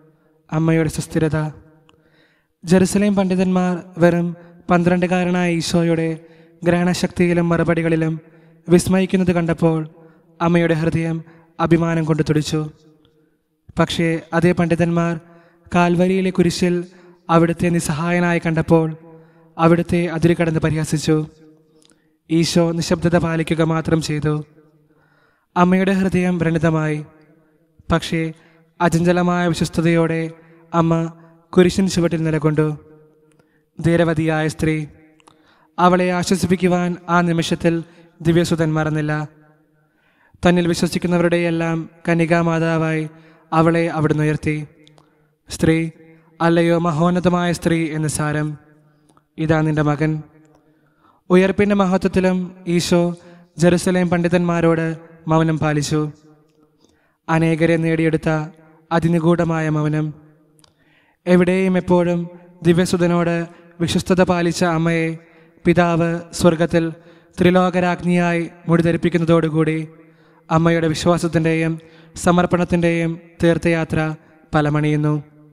S5: അമ്മയുടെ സുസ്ഥിരത ജെറുസലേം പണ്ഡിതന്മാർ വെറും പന്ത്രണ്ടുകാരനായ ഈശോയുടെ ഗ്രഹണശക്തിയിലും മറുപടികളിലും വിസ്മയിക്കുന്നത് കണ്ടപ്പോൾ അമ്മയുടെ ഹൃദയം അഭിമാനം കൊണ്ട് തുടിച്ചു പക്ഷേ അതേ പണ്ഡിതന്മാർ കാൽവരിയിലെ കുരിശിൽ അവിടുത്തെ നിസ്സഹായനായി കണ്ടപ്പോൾ അവിടുത്തെ അതിരുകടന്ന് പരിഹസിച്ചു ഈശോ നിശബ്ദത പാലിക്കുക മാത്രം ചെയ്തു അമ്മയുടെ ഹൃദയം വ്രണിതമായി പക്ഷേ അചഞ്ചലമായ വിശ്വസ്തയോടെ അമ്മ കുരിശിൻ ചുവട്ടിൽ നിലകൊണ്ടു ധീരവതിയായ സ്ത്രീ അവളെ ആശ്വസിപ്പിക്കുവാൻ ആ നിമിഷത്തിൽ ദിവ്യസുതൻ മറന്നില്ല തന്നിൽ വിശ്വസിക്കുന്നവരുടെയെല്ലാം കന്യകാമാതാവായി അവളെ അവിടുന്ന് ഉയർത്തി സ്ത്രീ അല്ലയോ മഹോന്നതമായ സ്ത്രീ എന്ന് സാരം ഇതാ നിന്റെ മകൻ ഉയർപ്പിൻ്റെ മഹത്വത്തിലും ഈശോ ജെറുസലേം പണ്ഡിതന്മാരോട് മൗനം പാലിച്ചു അനേകരെ നേടിയെടുത്ത അതിനിഗൂഢമായ മൗനം എവിടെയും എപ്പോഴും ദിവ്യസുതനോട് വിശ്വസ്തത പാലിച്ച അമ്മയെ പിതാവ് സ്വർഗത്തിൽ ത്രിലോകരാജ്ഞിയായി മുടിധരിപ്പിക്കുന്നതോടുകൂടി അമ്മയുടെ വിശ്വാസത്തിൻ്റെയും സമർപ്പണത്തിൻ്റെയും തീർത്ഥയാത്ര ഫലമണിയുന്നു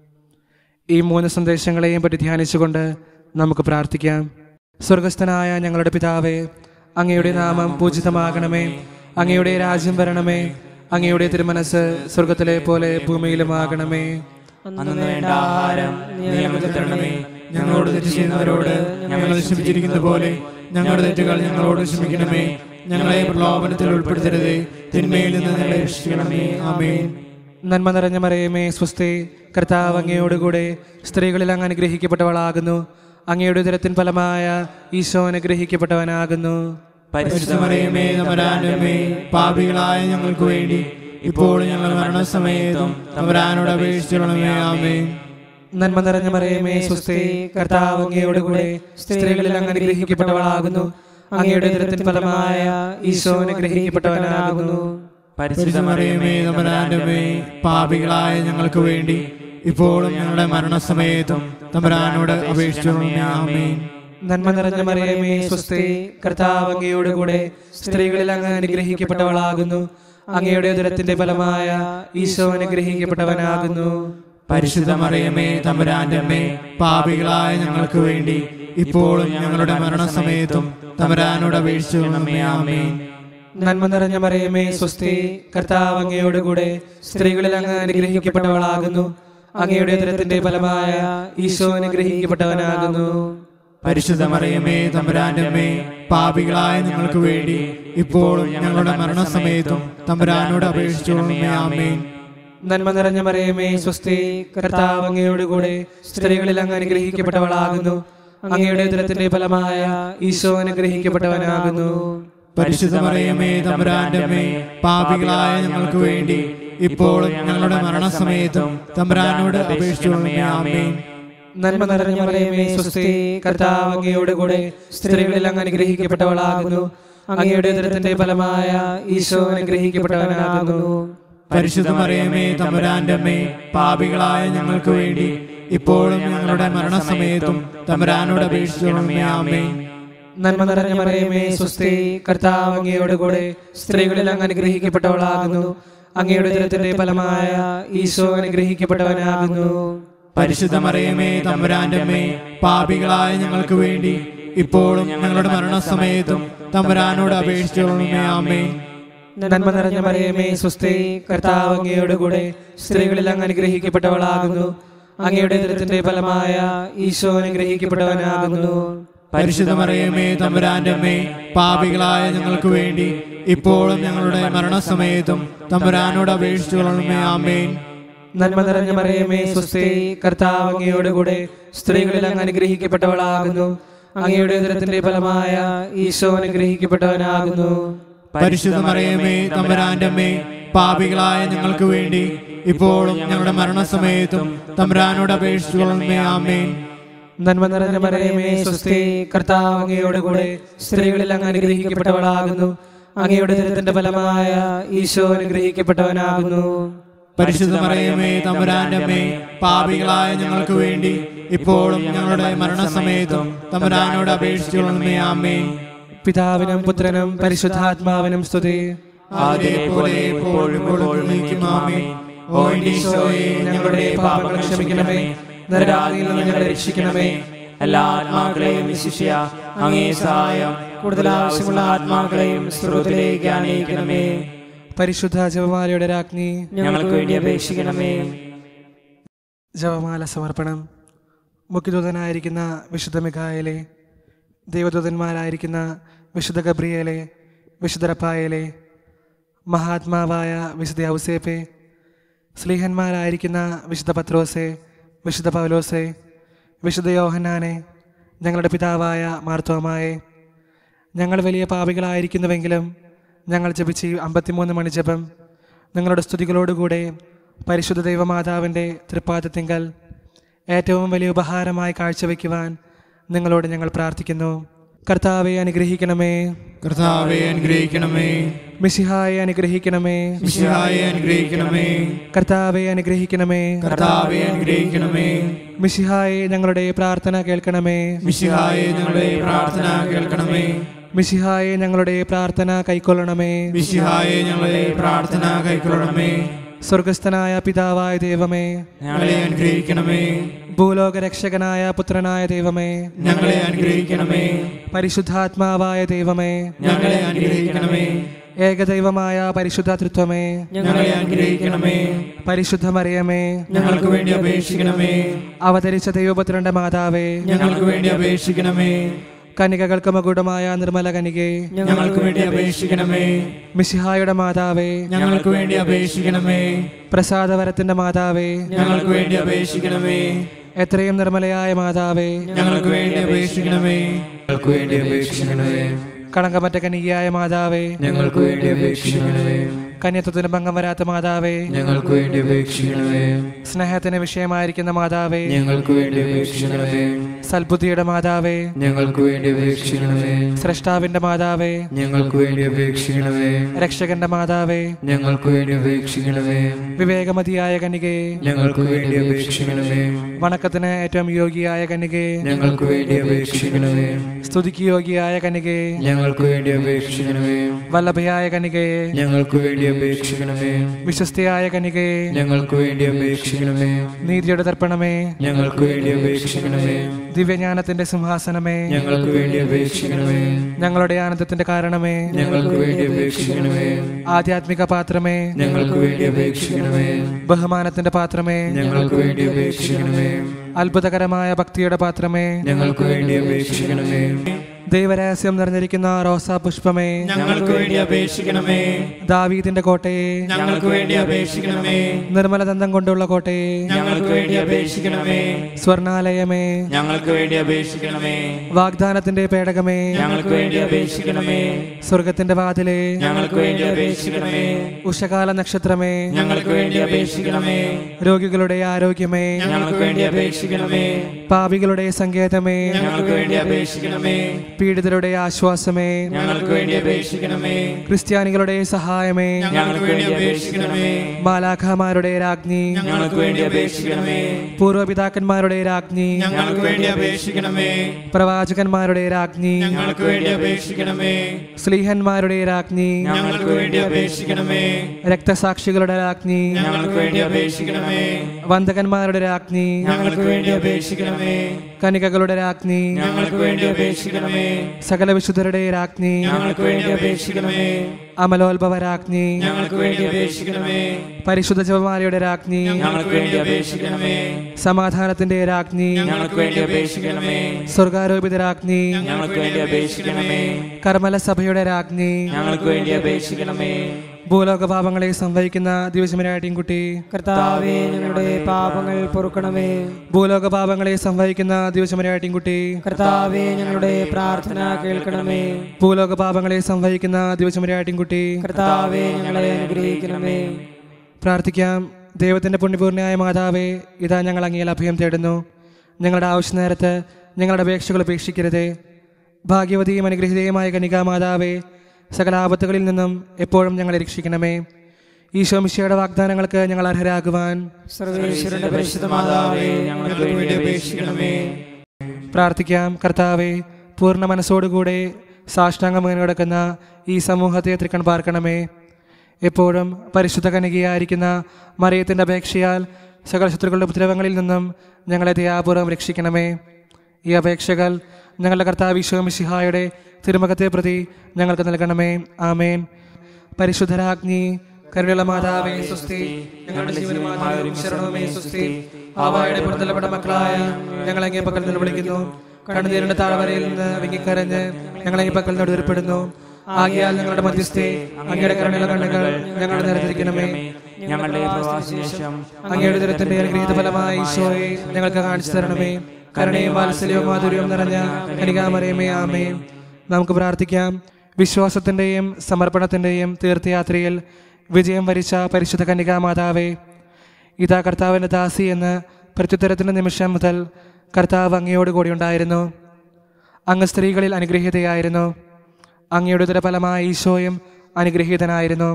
S5: ഈ മൂന്ന് സന്ദേശങ്ങളെയും പറ്റി ധ്യാനിച്ചുകൊണ്ട് നമുക്ക് പ്രാർത്ഥിക്കാം സ്വർഗസ്ഥനായ ഞങ്ങളുടെ പിതാവേ അങ്ങയുടെ നാമം പൂജിതമാകണമേ അങ്ങയുടെ രാജ്യം വരണമേ അങ്ങയുടെ തിരുമനസ് സ്വർഗത്തിലെ പോലെ ഭൂമിയിലുമാകണമേ
S4: അന്നു വേണ്ട ആഹാരം നീ ഞങ്ങൾക്ക് തരണമേ
S2: ഞങ്ങളോട് തെറ്റ് ചെയ്യുന്നവരോട് ഞങ്ങൾ ക്ഷമിച്ചിരിക്കുന്ന പോലെ ഞങ്ങളുടെ തെറ്റുകൾ ഞങ്ങളോട് ക്ഷമിക്കണമേ ഞങ്ങളെ പ്രലോഭനത്തിൽ ഉൾപ്പെടുത്തരുതേ തിന്മയിൽ നിന്ന് ഞങ്ങളെ രക്ഷിക്കണമേ ആമേൻ
S5: നന്മ നിറഞ്ഞ മറിയമേ സ്വസ്തി കർത്താവ് അങ്ങയോടുകൂടെ സ്ത്രീകളിൽ അങ്ങ് അനുഗ്രഹിക്കപ്പെട്ടവളാകുന്നു അങ്ങയുടെ ഉദരത്തിൻ ഫലമായ ഈശോ അനുഗ്രഹിക്കപ്പെട്ടവനാകുന്നു
S2: പരിശുദ്ധമറിയമേ നമരാനമേ പാപികളായ ഞങ്ങൾക്ക് വേണ്ടി ഇപ്പോൾ ഞങ്ങൾ മരണസമയത്തും തമരാനോട് അപേക്ഷിച്ചോളമേ ആമേൻ
S5: നന്മ നിറഞ്ഞ മറിയമേ സ്വസ്തി കർത്താവ് അങ്ങയോടുകൂടെ സ്ത്രീകളിൽ അങ്ങ് അനുഗ്രഹിക്കപ്പെട്ടവളാകുന്നു അങ്ങയുടെ ഉദരത്തിൻ ഫലമായ ഈശോ അനുഗ്രഹിക്കപ്പെട്ടവനാകുന്നു
S2: പരിശുദ്ധമറിയമേ തമരാനമേ പാപികളായ ഞങ്ങൾക്ക് വേണ്ടി ഇപ്പോഴും ഞങ്ങളുടെ മരണസമയത്തും തമരാനോട് അപേക്ഷിച്ചോളമേ ആമേൻ
S5: നന്മ നിറഞ്ഞ മറിയമേ സ്വസ്തി കർത്താവ് അങ്ങയോടുകൂടെ സ്ത്രീകളിൽ അങ്ങ് അനുഗ്രഹിക്കപ്പെട്ടവളാകുന്നു അങ്ങയുടെ ഉദരത്തിന്റെ ഫലമായ ഈശോ അനുഗ്രഹിക്കപ്പെട്ടവനാകുന്നു
S2: പരിശുദ്ധമറിയമേ തമ്പുരാന്റെ അമ്മേ പാപികളായ ഞങ്ങൾക്ക് വേണ്ടി ഇപ്പോഴും ഞങ്ങളുടെ മരണസമയത്തും തമ്പുരാനോട് അപേക്ഷിച്ചോളമേ ആമേൻ
S5: നന്മ നിറഞ്ഞ മറിയമേ സ്വസ്തി കർത്താവ് അങ്ങയോടുകൂടെ സ്ത്രീകളിൽ അങ്ങ് അനുഗ്രഹിക്കപ്പെട്ടവളാകുന്നു അങ്ങയുടെ ഉദരത്തിന്റെ ഫലമായ ഈശോ അനുഗ്രഹിക്കപ്പെട്ടവനാകുന്നു
S2: പരിശുദ്ധമറിയമേ തമ്പുരാന്റെ അമ്മേ പാപികളായ ഞങ്ങൾക്ക് വേണ്ടി ഇപ്പോഴും ഞങ്ങളുടെ മരണസമയത്തും തമ്പുരാനോട് അപേക്ഷിച്ചോളമേ ആമേൻ
S5: നന്മ നിറഞ്ഞ മറിയമേ സ്വസ്തി കർത്താവ് അങ്ങയോടുകൂടെ സ്ത്രീകളിൽ അങ്ങ് അനുഗ്രഹിക്കപ്പെട്ടവളാകുന്നു അങ്ങയുടെ ഉദരത്തിന്റെ ഫലമായ ഈശോ അനുഗ്രഹിക്കപ്പെട്ടവനാകുന്നു
S2: പരിശുദ്ധമറിയമേ തമ്പുരാന്റെ അമ്മേ പാപികളായ ഞങ്ങൾക്ക് വേണ്ടി ഇപ്പോഴും ഞങ്ങളുടെ മരണസമയത്തും തമ്പുരാനോട് അപേക്ഷിച്ചോളമേ ആമേൻ
S5: നന്മ നിറഞ്ഞ മറിയമേ സ്വസ്തി കർത്താവ് അങ്ങയോടുകൂടെ സ്ത്രീകളിൽ അങ്ങ് അനുഗ്രഹിക്കപ്പെട്ടവളാകുന്നു അങ്ങയുടെ ഉദരത്തിന്റെ ഫലമായ ഈശോ അനുഗ്രഹിക്കപ്പെട്ടവനാകുന്നു
S2: പരിശുദ്ധമറിയമേ തമ്പുരാന്റെ അമ്മേ പാപികളായ ഞങ്ങൾക്ക് വേണ്ടി ഇപ്പോഴും ഞങ്ങളുടെ മരണസമയത്തും തമ്പുരാനോട് അപേക്ഷിച്ചോളമേ ആമേൻ
S5: നന്മ നിറഞ്ഞ മറിയമേ സ്വസ്തി കർത്താവ് അങ്ങയോടുകൂടെ സ്ത്രീകളിൽ അങ്ങ് അനുഗ്രഹിക്കപ്പെട്ടവളാകുന്നു അങ്ങയുടെ ഉദരത്തിന്റെ ഫലമായ ഈശോ അനുഗ്രഹിക്കപ്പെട്ടവനാകുന്നു
S2: പരിശുദ്ധമറിയമേ തമ്പുരാന്റെ അമ്മേ പാപികളായ ഞങ്ങൾക്ക് വേണ്ടി ഇപ്പോഴും ഞങ്ങളുടെ മരണസമയത്തും തമ്പുരാനോട് അപേക്ഷിച്ചോളമേ ആമേൻ
S5: നന്മ നിറഞ്ഞ മറിയമേ സ്വസ്തി കർത്താവ് അങ്ങയോടുകൂടെ സ്ത്രീകളിൽ അങ്ങ് അനുഗ്രഹിക്കപ്പെട്ടവളാകുന്നു അങ്ങയുടെ ഉദരത്തിന്റെ ഫലമായ ഈശോ അനുഗ്രഹിക്കപ്പെട്ടവനാകുന്നു
S2: പരിശുദ്ധമറിയമേ തമ്പുരാന്റെ അമ്മേ പാപികളായ ഞങ്ങൾക്ക് വേണ്ടി ഇപ്പോഴും ഞങ്ങളുടെ മരണസമയത്തും തമ്പുരാനോട് അപേക്ഷിച്ചോളമേ ആമേൻ
S5: നന്മ നിറഞ്ഞ മറിയമേ സ്വസ്തി കർത്താവ് അങ്ങയോടുകൂടെ സ്ത്രീകളിൽ അങ്ങ് അനുഗ്രഹിക്കപ്പെട്ടവളാകുന്നു അങ്ങയുടെ ഉദരത്തിന്റെ ഫലമായ ഈശോ അനുഗ്രഹിക്കപ്പെട്ടവനാകുന്നു
S2: പരിശുദ്ധമറിയമേ തമ്പുരാന്റെ അമ്മേ പാപികളായ ഞങ്ങൾക്ക് വേണ്ടി ഇപ്പോഴും ഞങ്ങളുടെ മരണസമയത്തും തമ്പുരാനോട് അപേക്ഷിച്ചോളമേ ആമേൻ
S5: നന്മ നിറഞ്ഞ മറിയമേ സ്വസ്തി കർത്താവ് അങ്ങയോടുകൂടെ സ്ത്രീകളിൽ അങ്ങ് അനുഗ്രഹിക്കപ്പെട്ടവളാകുന്നു അങ്ങയുടെ ഉദരത്തിന്റെ ഫലമായ ഈശോ അനുഗ്രഹിക്കപ്പെട്ടവനാകുന്നു
S2: പരിശുദ്ധമറിയമേ തമ്പുരാന്റെ അമ്മേ പാപികളായ ഞങ്ങൾക്ക് വേണ്ടി ഇപ്പോഴും ഞങ്ങളുടെ മരണസമയത്തും തമ്പുരാനോട് അപേക്ഷിച്ചോളമേ ആമേൻ
S5: പിതാവിനും പുത്രനും പരിശുദ്ധാത്മാവിനും സ്തുതി
S2: അതേപോലെ എപ്പോഴും എപ്പോഴും നീക്കും ആമേൻ
S5: ഓ എന്റെ ഈശോയെ ഞങ്ങളുടെ പാപങ്ങൾ ക്ഷമിക്കണമേ നരകാതിയിൽ നിന്ന് ഞങ്ങളെ രക്ഷിക്കണമേ
S4: എല്ലാ ആത്മാക്കളെയും വിശിഷ്യ അങ്ങേ സഹായം കൂടുതൽ ആവശ്യമുള്ള ആത്മാക്കളെയും സ്രോതത്തിലേക്ക് അനയിക്കണമേ
S5: പരിശുദ്ധ ജപമാലയുടെ രാജ്ഞി
S4: ഞങ്ങൾക്ക് വേണ്ടി അപേക്ഷിക്കണമേ
S5: ജപമാല സമർപ്പണം മുഖ്യദൂതനായിരിക്കുന്ന വിശുദ്ധ മിഖായലെ ദൈവദൂതന്മാരായിരിക്കുന്ന വിശുദ്ധ ഗബ്രിയേലെ വിശുദ്ധ റപ്പായേലെ മഹാത്മാവായ വിശുദ്ധ ഔസേപ്പെ സ്ലീഹന്മാരായിരിക്കുന്ന വിശുദ്ധ പത്രോസെ വിശുദ്ധ പൗലോസെ വിശുദ്ധ യോഹന്നാനെ ഞങ്ങളുടെ പിതാവായ മാർത്തോമായെ ഞങ്ങൾ വലിയ പാപികളായിരിക്കുന്നുവെങ്കിലും ഞങ്ങൾ ജപിച്ച് ഈ അമ്പത്തിമൂന്ന് മണി ജപം നിങ്ങളുടെ സ്തുതികളോടുകൂടെ പരിശുദ്ധ ദൈവമാതാവിൻ്റെ തൃപ്പാദത്തിങ്കൽ ഏറ്റവും വലിയ ഉപഹാരമായി കാഴ്ചവെക്കുവാൻ നിങ്ങളോട് ഞങ്ങൾ പ്രാർത്ഥിക്കുന്നു കർത്താവെ അനുഗ്രഹിക്കണമേ
S2: കർത്താവെ അനുഗ്രഹിക്കണമേ
S5: മിശിഹായെ അനുഗ്രഹിക്കണമേ
S2: മിശിഹായെ അനുഗ്രഹിക്കണമേ
S5: കർത്താവെ അനുഗ്രഹിക്കണമേ
S2: കർത്താവെ അനുഗ്രഹിക്കണമേ
S5: മിശിഹായെ ഞങ്ങളുടെ പ്രാർത്ഥന കേൾക്കണമേ
S2: മിശിഹായെ ഞങ്ങളുടെ പ്രാർത്ഥന കേൾക്കണമേ
S5: മിശിഹായെ ഞങ്ങളുടെ പ്രാർത്ഥന കൈക്കൊള്ളണമേ
S2: മിശിഹായെ ഞങ്ങളുടെ പ്രാർത്ഥന കൈക്കൊള്ളണമേ
S5: സ്വർഗസ്ഥനായ പിതാവായ ദൈവമേ
S2: ഞങ്ങളെ അനുഗ്രഹിക്കണമേ
S5: ഭൂലോക രക്ഷകനായ പുത്രനായ ദൈവമേ
S2: ഞങ്ങളെ അനുഗ്രഹിക്കണമേ
S5: പരിശുദ്ധാത്മാവായ ദൈവമേ
S2: ഞങ്ങളെ അനുഗ്രഹിക്കണമേ
S5: ഏകദൈവമായ പരിശുദ്ധ തൃത്വമേ
S2: ഞങ്ങളെ അനുഗ്രഹിക്കണമേ
S5: പരിശുദ്ധ മറിയമേ
S2: ഞങ്ങൾക്ക് വേണ്ടി അപേക്ഷിക്കണമേ
S5: അവതരിച്ച ദൈവപുത്രന്റെ മാതാവേ
S2: ഞങ്ങൾക്ക് വേണ്ടി അപേക്ഷിക്കണമേ
S5: കനികകൾക്ക് മകുടമായ നിർമ്മല കനികെ
S2: ഞങ്ങൾക്ക് വേണ്ടി അപേക്ഷിക്കണമേ
S5: മിശിഹായുടെ മാതാവേ
S2: ഞങ്ങൾക്ക് വേണ്ടി അപേക്ഷിക്കണമേ
S5: പ്രസാദവരത്തിന്റെ മാതാവേ
S2: ഞങ്ങൾക്ക് വേണ്ടി അപേക്ഷിക്കണമേ
S5: എത്രയും നിർമ്മലയായ മാതാവേ
S2: ഞങ്ങൾക്ക് വേണ്ടി അപേക്ഷിക്കണമേ
S6: ഞങ്ങൾക്ക് വേണ്ടി അപേക്ഷിക്കണമേ
S5: കളങ്കമറ്റ കനികയായ മാതാവേ
S6: ഞങ്ങൾക്ക് വേണ്ടി അപേക്ഷിക്കണമേ
S5: കന്യത്വത്തിന് ഭംഗം വരാത്ത മാതാവേ
S6: ഞങ്ങൾക്ക് വേണ്ടി അപേക്ഷിക്കണമേ
S5: സ്നേഹത്തിന് വിഷയമായിരിക്കുന്ന മാതാവേ
S6: ഞങ്ങൾക്ക് വേണ്ടി അപേക്ഷിക്കണമേ
S5: സൽബുദ്ധിയുടെ മാതാവേ
S6: ഞങ്ങൾക്ക് വേണ്ടി അപേക്ഷിക്കണമേ
S5: സ്രഷ്ടാവിന്റെ മാതാവേ
S6: ഞങ്ങൾക്ക് വേണ്ടി അപേക്ഷിക്കണമേ
S5: രക്ഷകന്റെ മാതാവേ
S6: ഞങ്ങൾക്ക് വേണ്ടി അപേക്ഷിക്കണമേ
S5: വിവേകമതിയായ കനികെ
S6: ഞങ്ങൾക്ക് വേണ്ടി അപേക്ഷിക്കണമേ
S5: വണക്കത്തിന് ഏറ്റവും യോഗിയായ കനികെ
S6: ഞങ്ങൾക്ക് വേണ്ടി അപേക്ഷിക്കണമേ
S5: സ്തുതിക്ക് യോഗിയായ കനികെ
S6: ഞങ്ങൾക്ക് വേണ്ടി അപേക്ഷിക്കണമേ
S5: വല്ലഭയായ കനികയെ
S6: ഞങ്ങൾക്ക് വേണ്ടി അപേക്ഷിക്കണമേ
S5: വിശ്വസ്തയായ കനികയെ
S6: ഞങ്ങൾക്ക് വേണ്ടി അപേക്ഷിക്കണമേ
S5: നീതിയുടെ ദർപ്പണമേ
S6: ഞങ്ങൾക്ക് വേണ്ടി അപേക്ഷിക്കണമേ
S5: ദിവ്യജ്ഞാനത്തിന്റെ സിംഹാസനമേ
S6: ഞങ്ങൾക്ക് വേണ്ടി അപേക്ഷിക്കണമേ
S5: ഞങ്ങളുടെ ആനന്ദത്തിന്റെ കാരണമേ
S6: ഞങ്ങൾക്ക് വേണ്ടി അപേക്ഷിക്കണമേ
S5: ആധ്യാത്മിക പാത്രമേ
S6: ഞങ്ങൾക്ക് വേണ്ടി അപേക്ഷിക്കണമേ
S5: ബഹുമാനത്തിന്റെ പാത്രമേ
S6: ഞങ്ങൾക്ക് വേണ്ടി അപേക്ഷിക്കണമേ
S5: അത്ഭുതകരമായ ഭക്തിയുടെ പാത്രമേ
S6: ഞങ്ങൾക്ക് വേണ്ടി അപേക്ഷിക്കണമേ
S5: ദൈവരഹസ്യം നിറഞ്ഞിരിക്കുന്ന റോസാ പുഷ്പമേ
S2: ഞങ്ങൾക്ക് വേണ്ടി അപേക്ഷിക്കണമേ
S5: ദാവീദിന്റെ കോട്ടയെ
S2: ഞങ്ങൾക്ക് വേണ്ടി അപേക്ഷിക്കണമേ
S5: നിർമ്മലദന്തം കൊണ്ടുള്ള കോട്ടയെ
S2: ഞങ്ങൾക്ക് വേണ്ടി അപേക്ഷിക്കണമേ
S5: സ്വർണാലയമേ
S4: ഞങ്ങൾക്ക് വേണ്ടി അപേക്ഷിക്കണമേ
S5: വാഗ്ദാനത്തിന്റെ പേടകമേ
S4: ഞങ്ങൾക്ക് വേണ്ടി അപേക്ഷിക്കണമേ
S5: സ്വർഗത്തിന്റെ വാതിലെ
S4: ഞങ്ങൾക്ക് വേണ്ടി അപേക്ഷിക്കണമേ
S5: ഉഷകാല നക്ഷത്രമേ
S4: ഞങ്ങൾക്ക് വേണ്ടി അപേക്ഷിക്കണമേ
S5: രോഗികളുടെ ആരോഗ്യമേ
S4: ഞങ്ങൾക്ക് വേണ്ടി അപേക്ഷിക്കണമേ
S5: പാപികളുടെ സങ്കേതമേ
S4: ഞങ്ങൾക്ക് വേണ്ടി അപേക്ഷിക്കണമേ
S5: പീഡിതരുടെ ആശ്വാസമേ
S4: ഞങ്ങൾക്ക് വേണ്ടി അപേക്ഷിക്കണമേ
S5: ക്രിസ്ത്യാനികളുടെ സഹായമേ
S4: ഞങ്ങൾക്ക് വേണ്ടി അപേക്ഷിക്കണമേ
S5: മാലാഖമാരുടെ രാജ്ഞി
S4: ഞങ്ങൾക്ക് വേണ്ടി അപേക്ഷിക്കണമേ
S5: പൂർവ്വപിതാക്കന്മാരുടെ രാജ്ഞി
S2: ഞങ്ങൾക്ക് വേണ്ടി അപേക്ഷിക്കണമേ
S5: പ്രവാചകന്മാരുടെ രാജ്ഞി
S2: ഞങ്ങൾക്ക് വേണ്ടി അപേക്ഷിക്കണമേ
S5: സ്ലീഹന്മാരുടെ രാജ്ഞി
S2: ഞങ്ങൾക്ക് വേണ്ടി അപേക്ഷിക്കണമേ
S5: രക്തസാക്ഷികളുടെ രാജ്ഞി
S2: ഞങ്ങൾക്ക് വേണ്ടി അപേക്ഷിക്കണമേ
S5: വന്ദകന്മാരുടെ രാജ്ഞി
S2: ഞങ്ങൾക്ക് വേണ്ടി അപേക്ഷിക്കണമേ
S5: കനികകളുടെ രാജ്ഞി
S2: ഞങ്ങൾക്ക് വേണ്ടി അപേക്ഷിക്കണമേ
S5: സകല വിശുദ്ധരുടെ രാജ്ഞി
S2: ഞങ്ങൾക്ക് വേണ്ടി അപേക്ഷിക്കണമേ
S5: അമലോത്ഭവ രാജ്ഞി
S2: ഞങ്ങൾക്ക് വേണ്ടി അപേക്ഷിക്കണമേ
S5: പരിശുദ്ധ ജപമാലയുടെ രാജ്ഞി
S2: ഞങ്ങൾക്ക് വേണ്ടി അപേക്ഷിക്കണമേ
S5: സമാധാനത്തിന്റെ രാജ്ഞി
S2: ഞങ്ങൾക്ക് വേണ്ടി അപേക്ഷിക്കണമേ
S5: സ്വർഗാരോപിത രാജ്ഞി
S2: ഞങ്ങൾക്ക് വേണ്ടി അപേക്ഷിക്കണമേ
S5: കർമ്മല സഭയുടെ രാജ്ഞി
S2: ഞങ്ങൾക്ക് വേണ്ടി അപേക്ഷിക്കണമേ
S5: ഭൂലോക പാപങ്ങളെ സംവഹിക്കുന്ന ദിവസമരാട്ടിൻകുട്ടി
S1: കർത്താവേ ഞങ്ങളുടെ പാപങ്ങൾ പൊറുക്കണമേ
S5: ഭൂലോക പാപങ്ങളെ സംവഹിക്കുന്ന ദിവസമരാട്ടിൻകുട്ടി
S1: കർത്താവേ ഞങ്ങളുടെ പ്രാർത്ഥന കേൾക്കണമേ
S5: ഭൂലോക പാപങ്ങളെ സംവഹിക്കുന്ന ദിവസമരാട്ടിൻകുട്ടി
S1: കർത്താവേ ഞങ്ങളെ അനുഗ്രഹിക്കണമേ
S5: പ്രാർത്ഥിക്കാം ദൈവത്തിന്റെ പുണ്യപൂർണ്ണയായ മാതാവേ ഇതാ ഞങ്ങൾ അങ്ങയിൽ അഭയം തേടുന്നു ഞങ്ങളുടെ ആവശ്യ നേരത്ത് ഞങ്ങളുടെ അപേക്ഷകൾ ഉപേക്ഷിക്കരുതേ ഭാഗ്യവതിയും അനുഗ്രഹീതയുമായ കനികാ മാതാവേ സകല ആപത്തുകളിൽ നിന്നും എപ്പോഴും ഞങ്ങളെ രക്ഷിക്കണമേ ഈശോ മിശിയുടെ വാഗ്ദാനങ്ങൾക്ക് ഞങ്ങൾ അർഹരാകുവാൻ
S1: സർവേശ്വരന്റെ പരിശുദ്ധ
S2: മാതാവേ ഞങ്ങൾക്ക് വേണ്ടി അപേക്ഷിക്കണമേ
S5: പ്രാർത്ഥിക്കാം കർത്താവെ പൂർണ്ണ മനസ്സോടുകൂടെ സാഷ്ടാംഗം കിടക്കുന്ന ഈ സമൂഹത്തെ തൃക്കൺ പാർക്കണമേ എപ്പോഴും പരിശുദ്ധ കനികയായിരിക്കുന്ന മറിയത്തിൻ്റെ അപേക്ഷയാൽ സകല ശത്രുക്കളുടെ ഉപദ്രവങ്ങളിൽ നിന്നും ഞങ്ങളെ ദയാപൂർവ്വം രക്ഷിക്കണമേ ഈ അപേക്ഷകൾ ഞങ്ങളുടെ കർത്താവ് ഈശോമിശിഹായുടെ തിരുമുഖത്തെ പ്രതി ഞങ്ങൾക്ക് നൽകണമേ ആമേൻ പരിശുദ്ധരാജ്ഞി കരുണയുള്ള മാതാവേ സുസ്തി ഞങ്ങളുടെ ജീവനുമാതാവും ശരണമേ സുസ്തി ആവായുടെ പുറത്തലപ്പെട്ട മക്കളായ ഞങ്ങളെ അങ്ങേ പക്കൽ നിന്ന് വിളിക്കുന്നു കണ്ണുനീരിന്റെ താഴ്വരയിൽ നിന്ന് വിങ്ങിക്കരഞ്ഞ് ഞങ്ങളെ ഈ പക്കൽ നിന്ന് ഉയർപ്പെടുന്നു ആകിയാൽ ഞങ്ങളുടെ മധ്യസ്ഥെ അങ്ങയുടെ കരുണയുള്ള കണ്ണുകൾ ഞങ്ങളുടെ നിരത്തിരിക്കണമേ
S4: ഞങ്ങളുടെ പ്രവാസശേഷം
S5: അങ്ങയുടെ ദുരത്തിന്റെ അനുഗ്രഹീത ഫലമായി ഈശോയെ ഞങ്ങൾക്ക് കാണിച്ചു തരണമേ കരുണയും വാത്സല്യവും മാധുര്യവും നിറഞ്ഞ കനികാമറിയമേ ആമേ നമുക്ക് പ്രാർത്ഥിക്കാം വിശ്വാസത്തിന്റെയും സമർപ്പണത്തിന്റെയും തീർത്ഥയാത്രയിൽ വിജയം വരിച്ച പരിശുദ്ധ കന്യകാ മാതാവേ ഇതാ കർത്താവിൻ്റെ ദാസി എന്ന് പ്രത്യുത്തരത്തിന്റെ നിമിഷം മുതൽ കർത്താവ് അങ്ങയോട് കൂടി ഉണ്ടായിരുന്നു അങ്ങ് സ്ത്രീകളിൽ അനുഗ്രഹീതയായിരുന്നു അങ്ങയുടെ ഉദരഫലമായ ഈശോയും അനുഗ്രഹീതനായിരുന്നു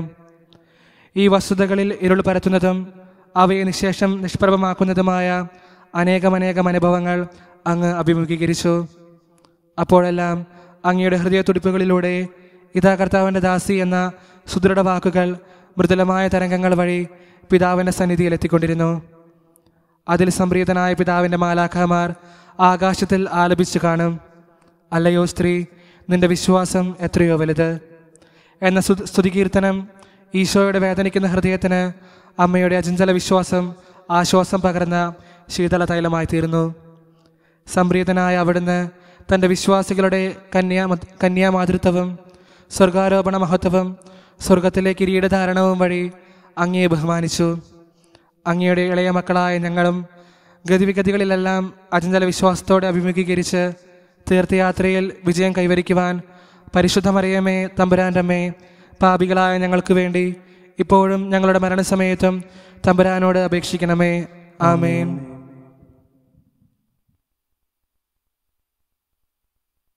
S5: ഈ വസ്തുതകളിൽ ഇരുൾ പരത്തുന്നതും അവയെ നിശേഷം നിഷ്പ്രഭമാക്കുന്നതുമായ അനേകമനേകം അനുഭവങ്ങൾ അങ്ങ് അഭിമുഖീകരിച്ചു അപ്പോഴെല്ലാം അങ്ങയുടെ ഹൃദയത്തുടിപ്പുകളിലൂടെ ഇതാ കർത്താവിൻ്റെ ദാസി എന്ന സുദൃഢ വാക്കുകൾ മൃദുലമായ തരംഗങ്ങൾ വഴി പിതാവിൻ്റെ സന്നിധിയിൽ എത്തിക്കൊണ്ടിരുന്നു അതിൽ സംപ്രീതനായ പിതാവിൻ്റെ മാലാഖമാർ ആകാശത്തിൽ ആലപിച്ചു കാണും അല്ലയോ സ്ത്രീ നിന്റെ വിശ്വാസം എത്രയോ വലുത് എന്ന സ്തു- സ്തുതികീർത്തനം ഈശോയുടെ വേദനിക്കുന്ന ഹൃദയത്തിന് അമ്മയുടെ അചഞ്ചല വിശ്വാസം ആശ്വാസം പകർന്ന ശീതള തൈലമായി തീർന്നു സംപ്രീതനായ അവിടുന്ന് തൻ്റെ വിശ്വാസികളുടെ കന്യാ കന്യാമാതൃത്വവും സ്വർഗാരോപണ മഹത്വവും സ്വർഗത്തിലെ കിരീടധാരണവും വഴി അങ്ങയെ ബഹുമാനിച്ചു അങ്ങയുടെ ഇളയ മക്കളായ ഞങ്ങളും ഗതിവിഗതികളിലെല്ലാം അചഞ്ചല വിശ്വാസത്തോടെ അഭിമുഖീകരിച്ച് തീർത്ഥയാത്രയിൽ വിജയം കൈവരിക്കുവാൻ പരിശുദ്ധമറിയമേ തമ്പുരാൻ്റെ അമ്മേ പാപികളായ ഞങ്ങൾക്ക് വേണ്ടി ഇപ്പോഴും ഞങ്ങളുടെ മരണസമയത്തും തമ്പുരാനോട് അപേക്ഷിക്കണമേ ആമേൻ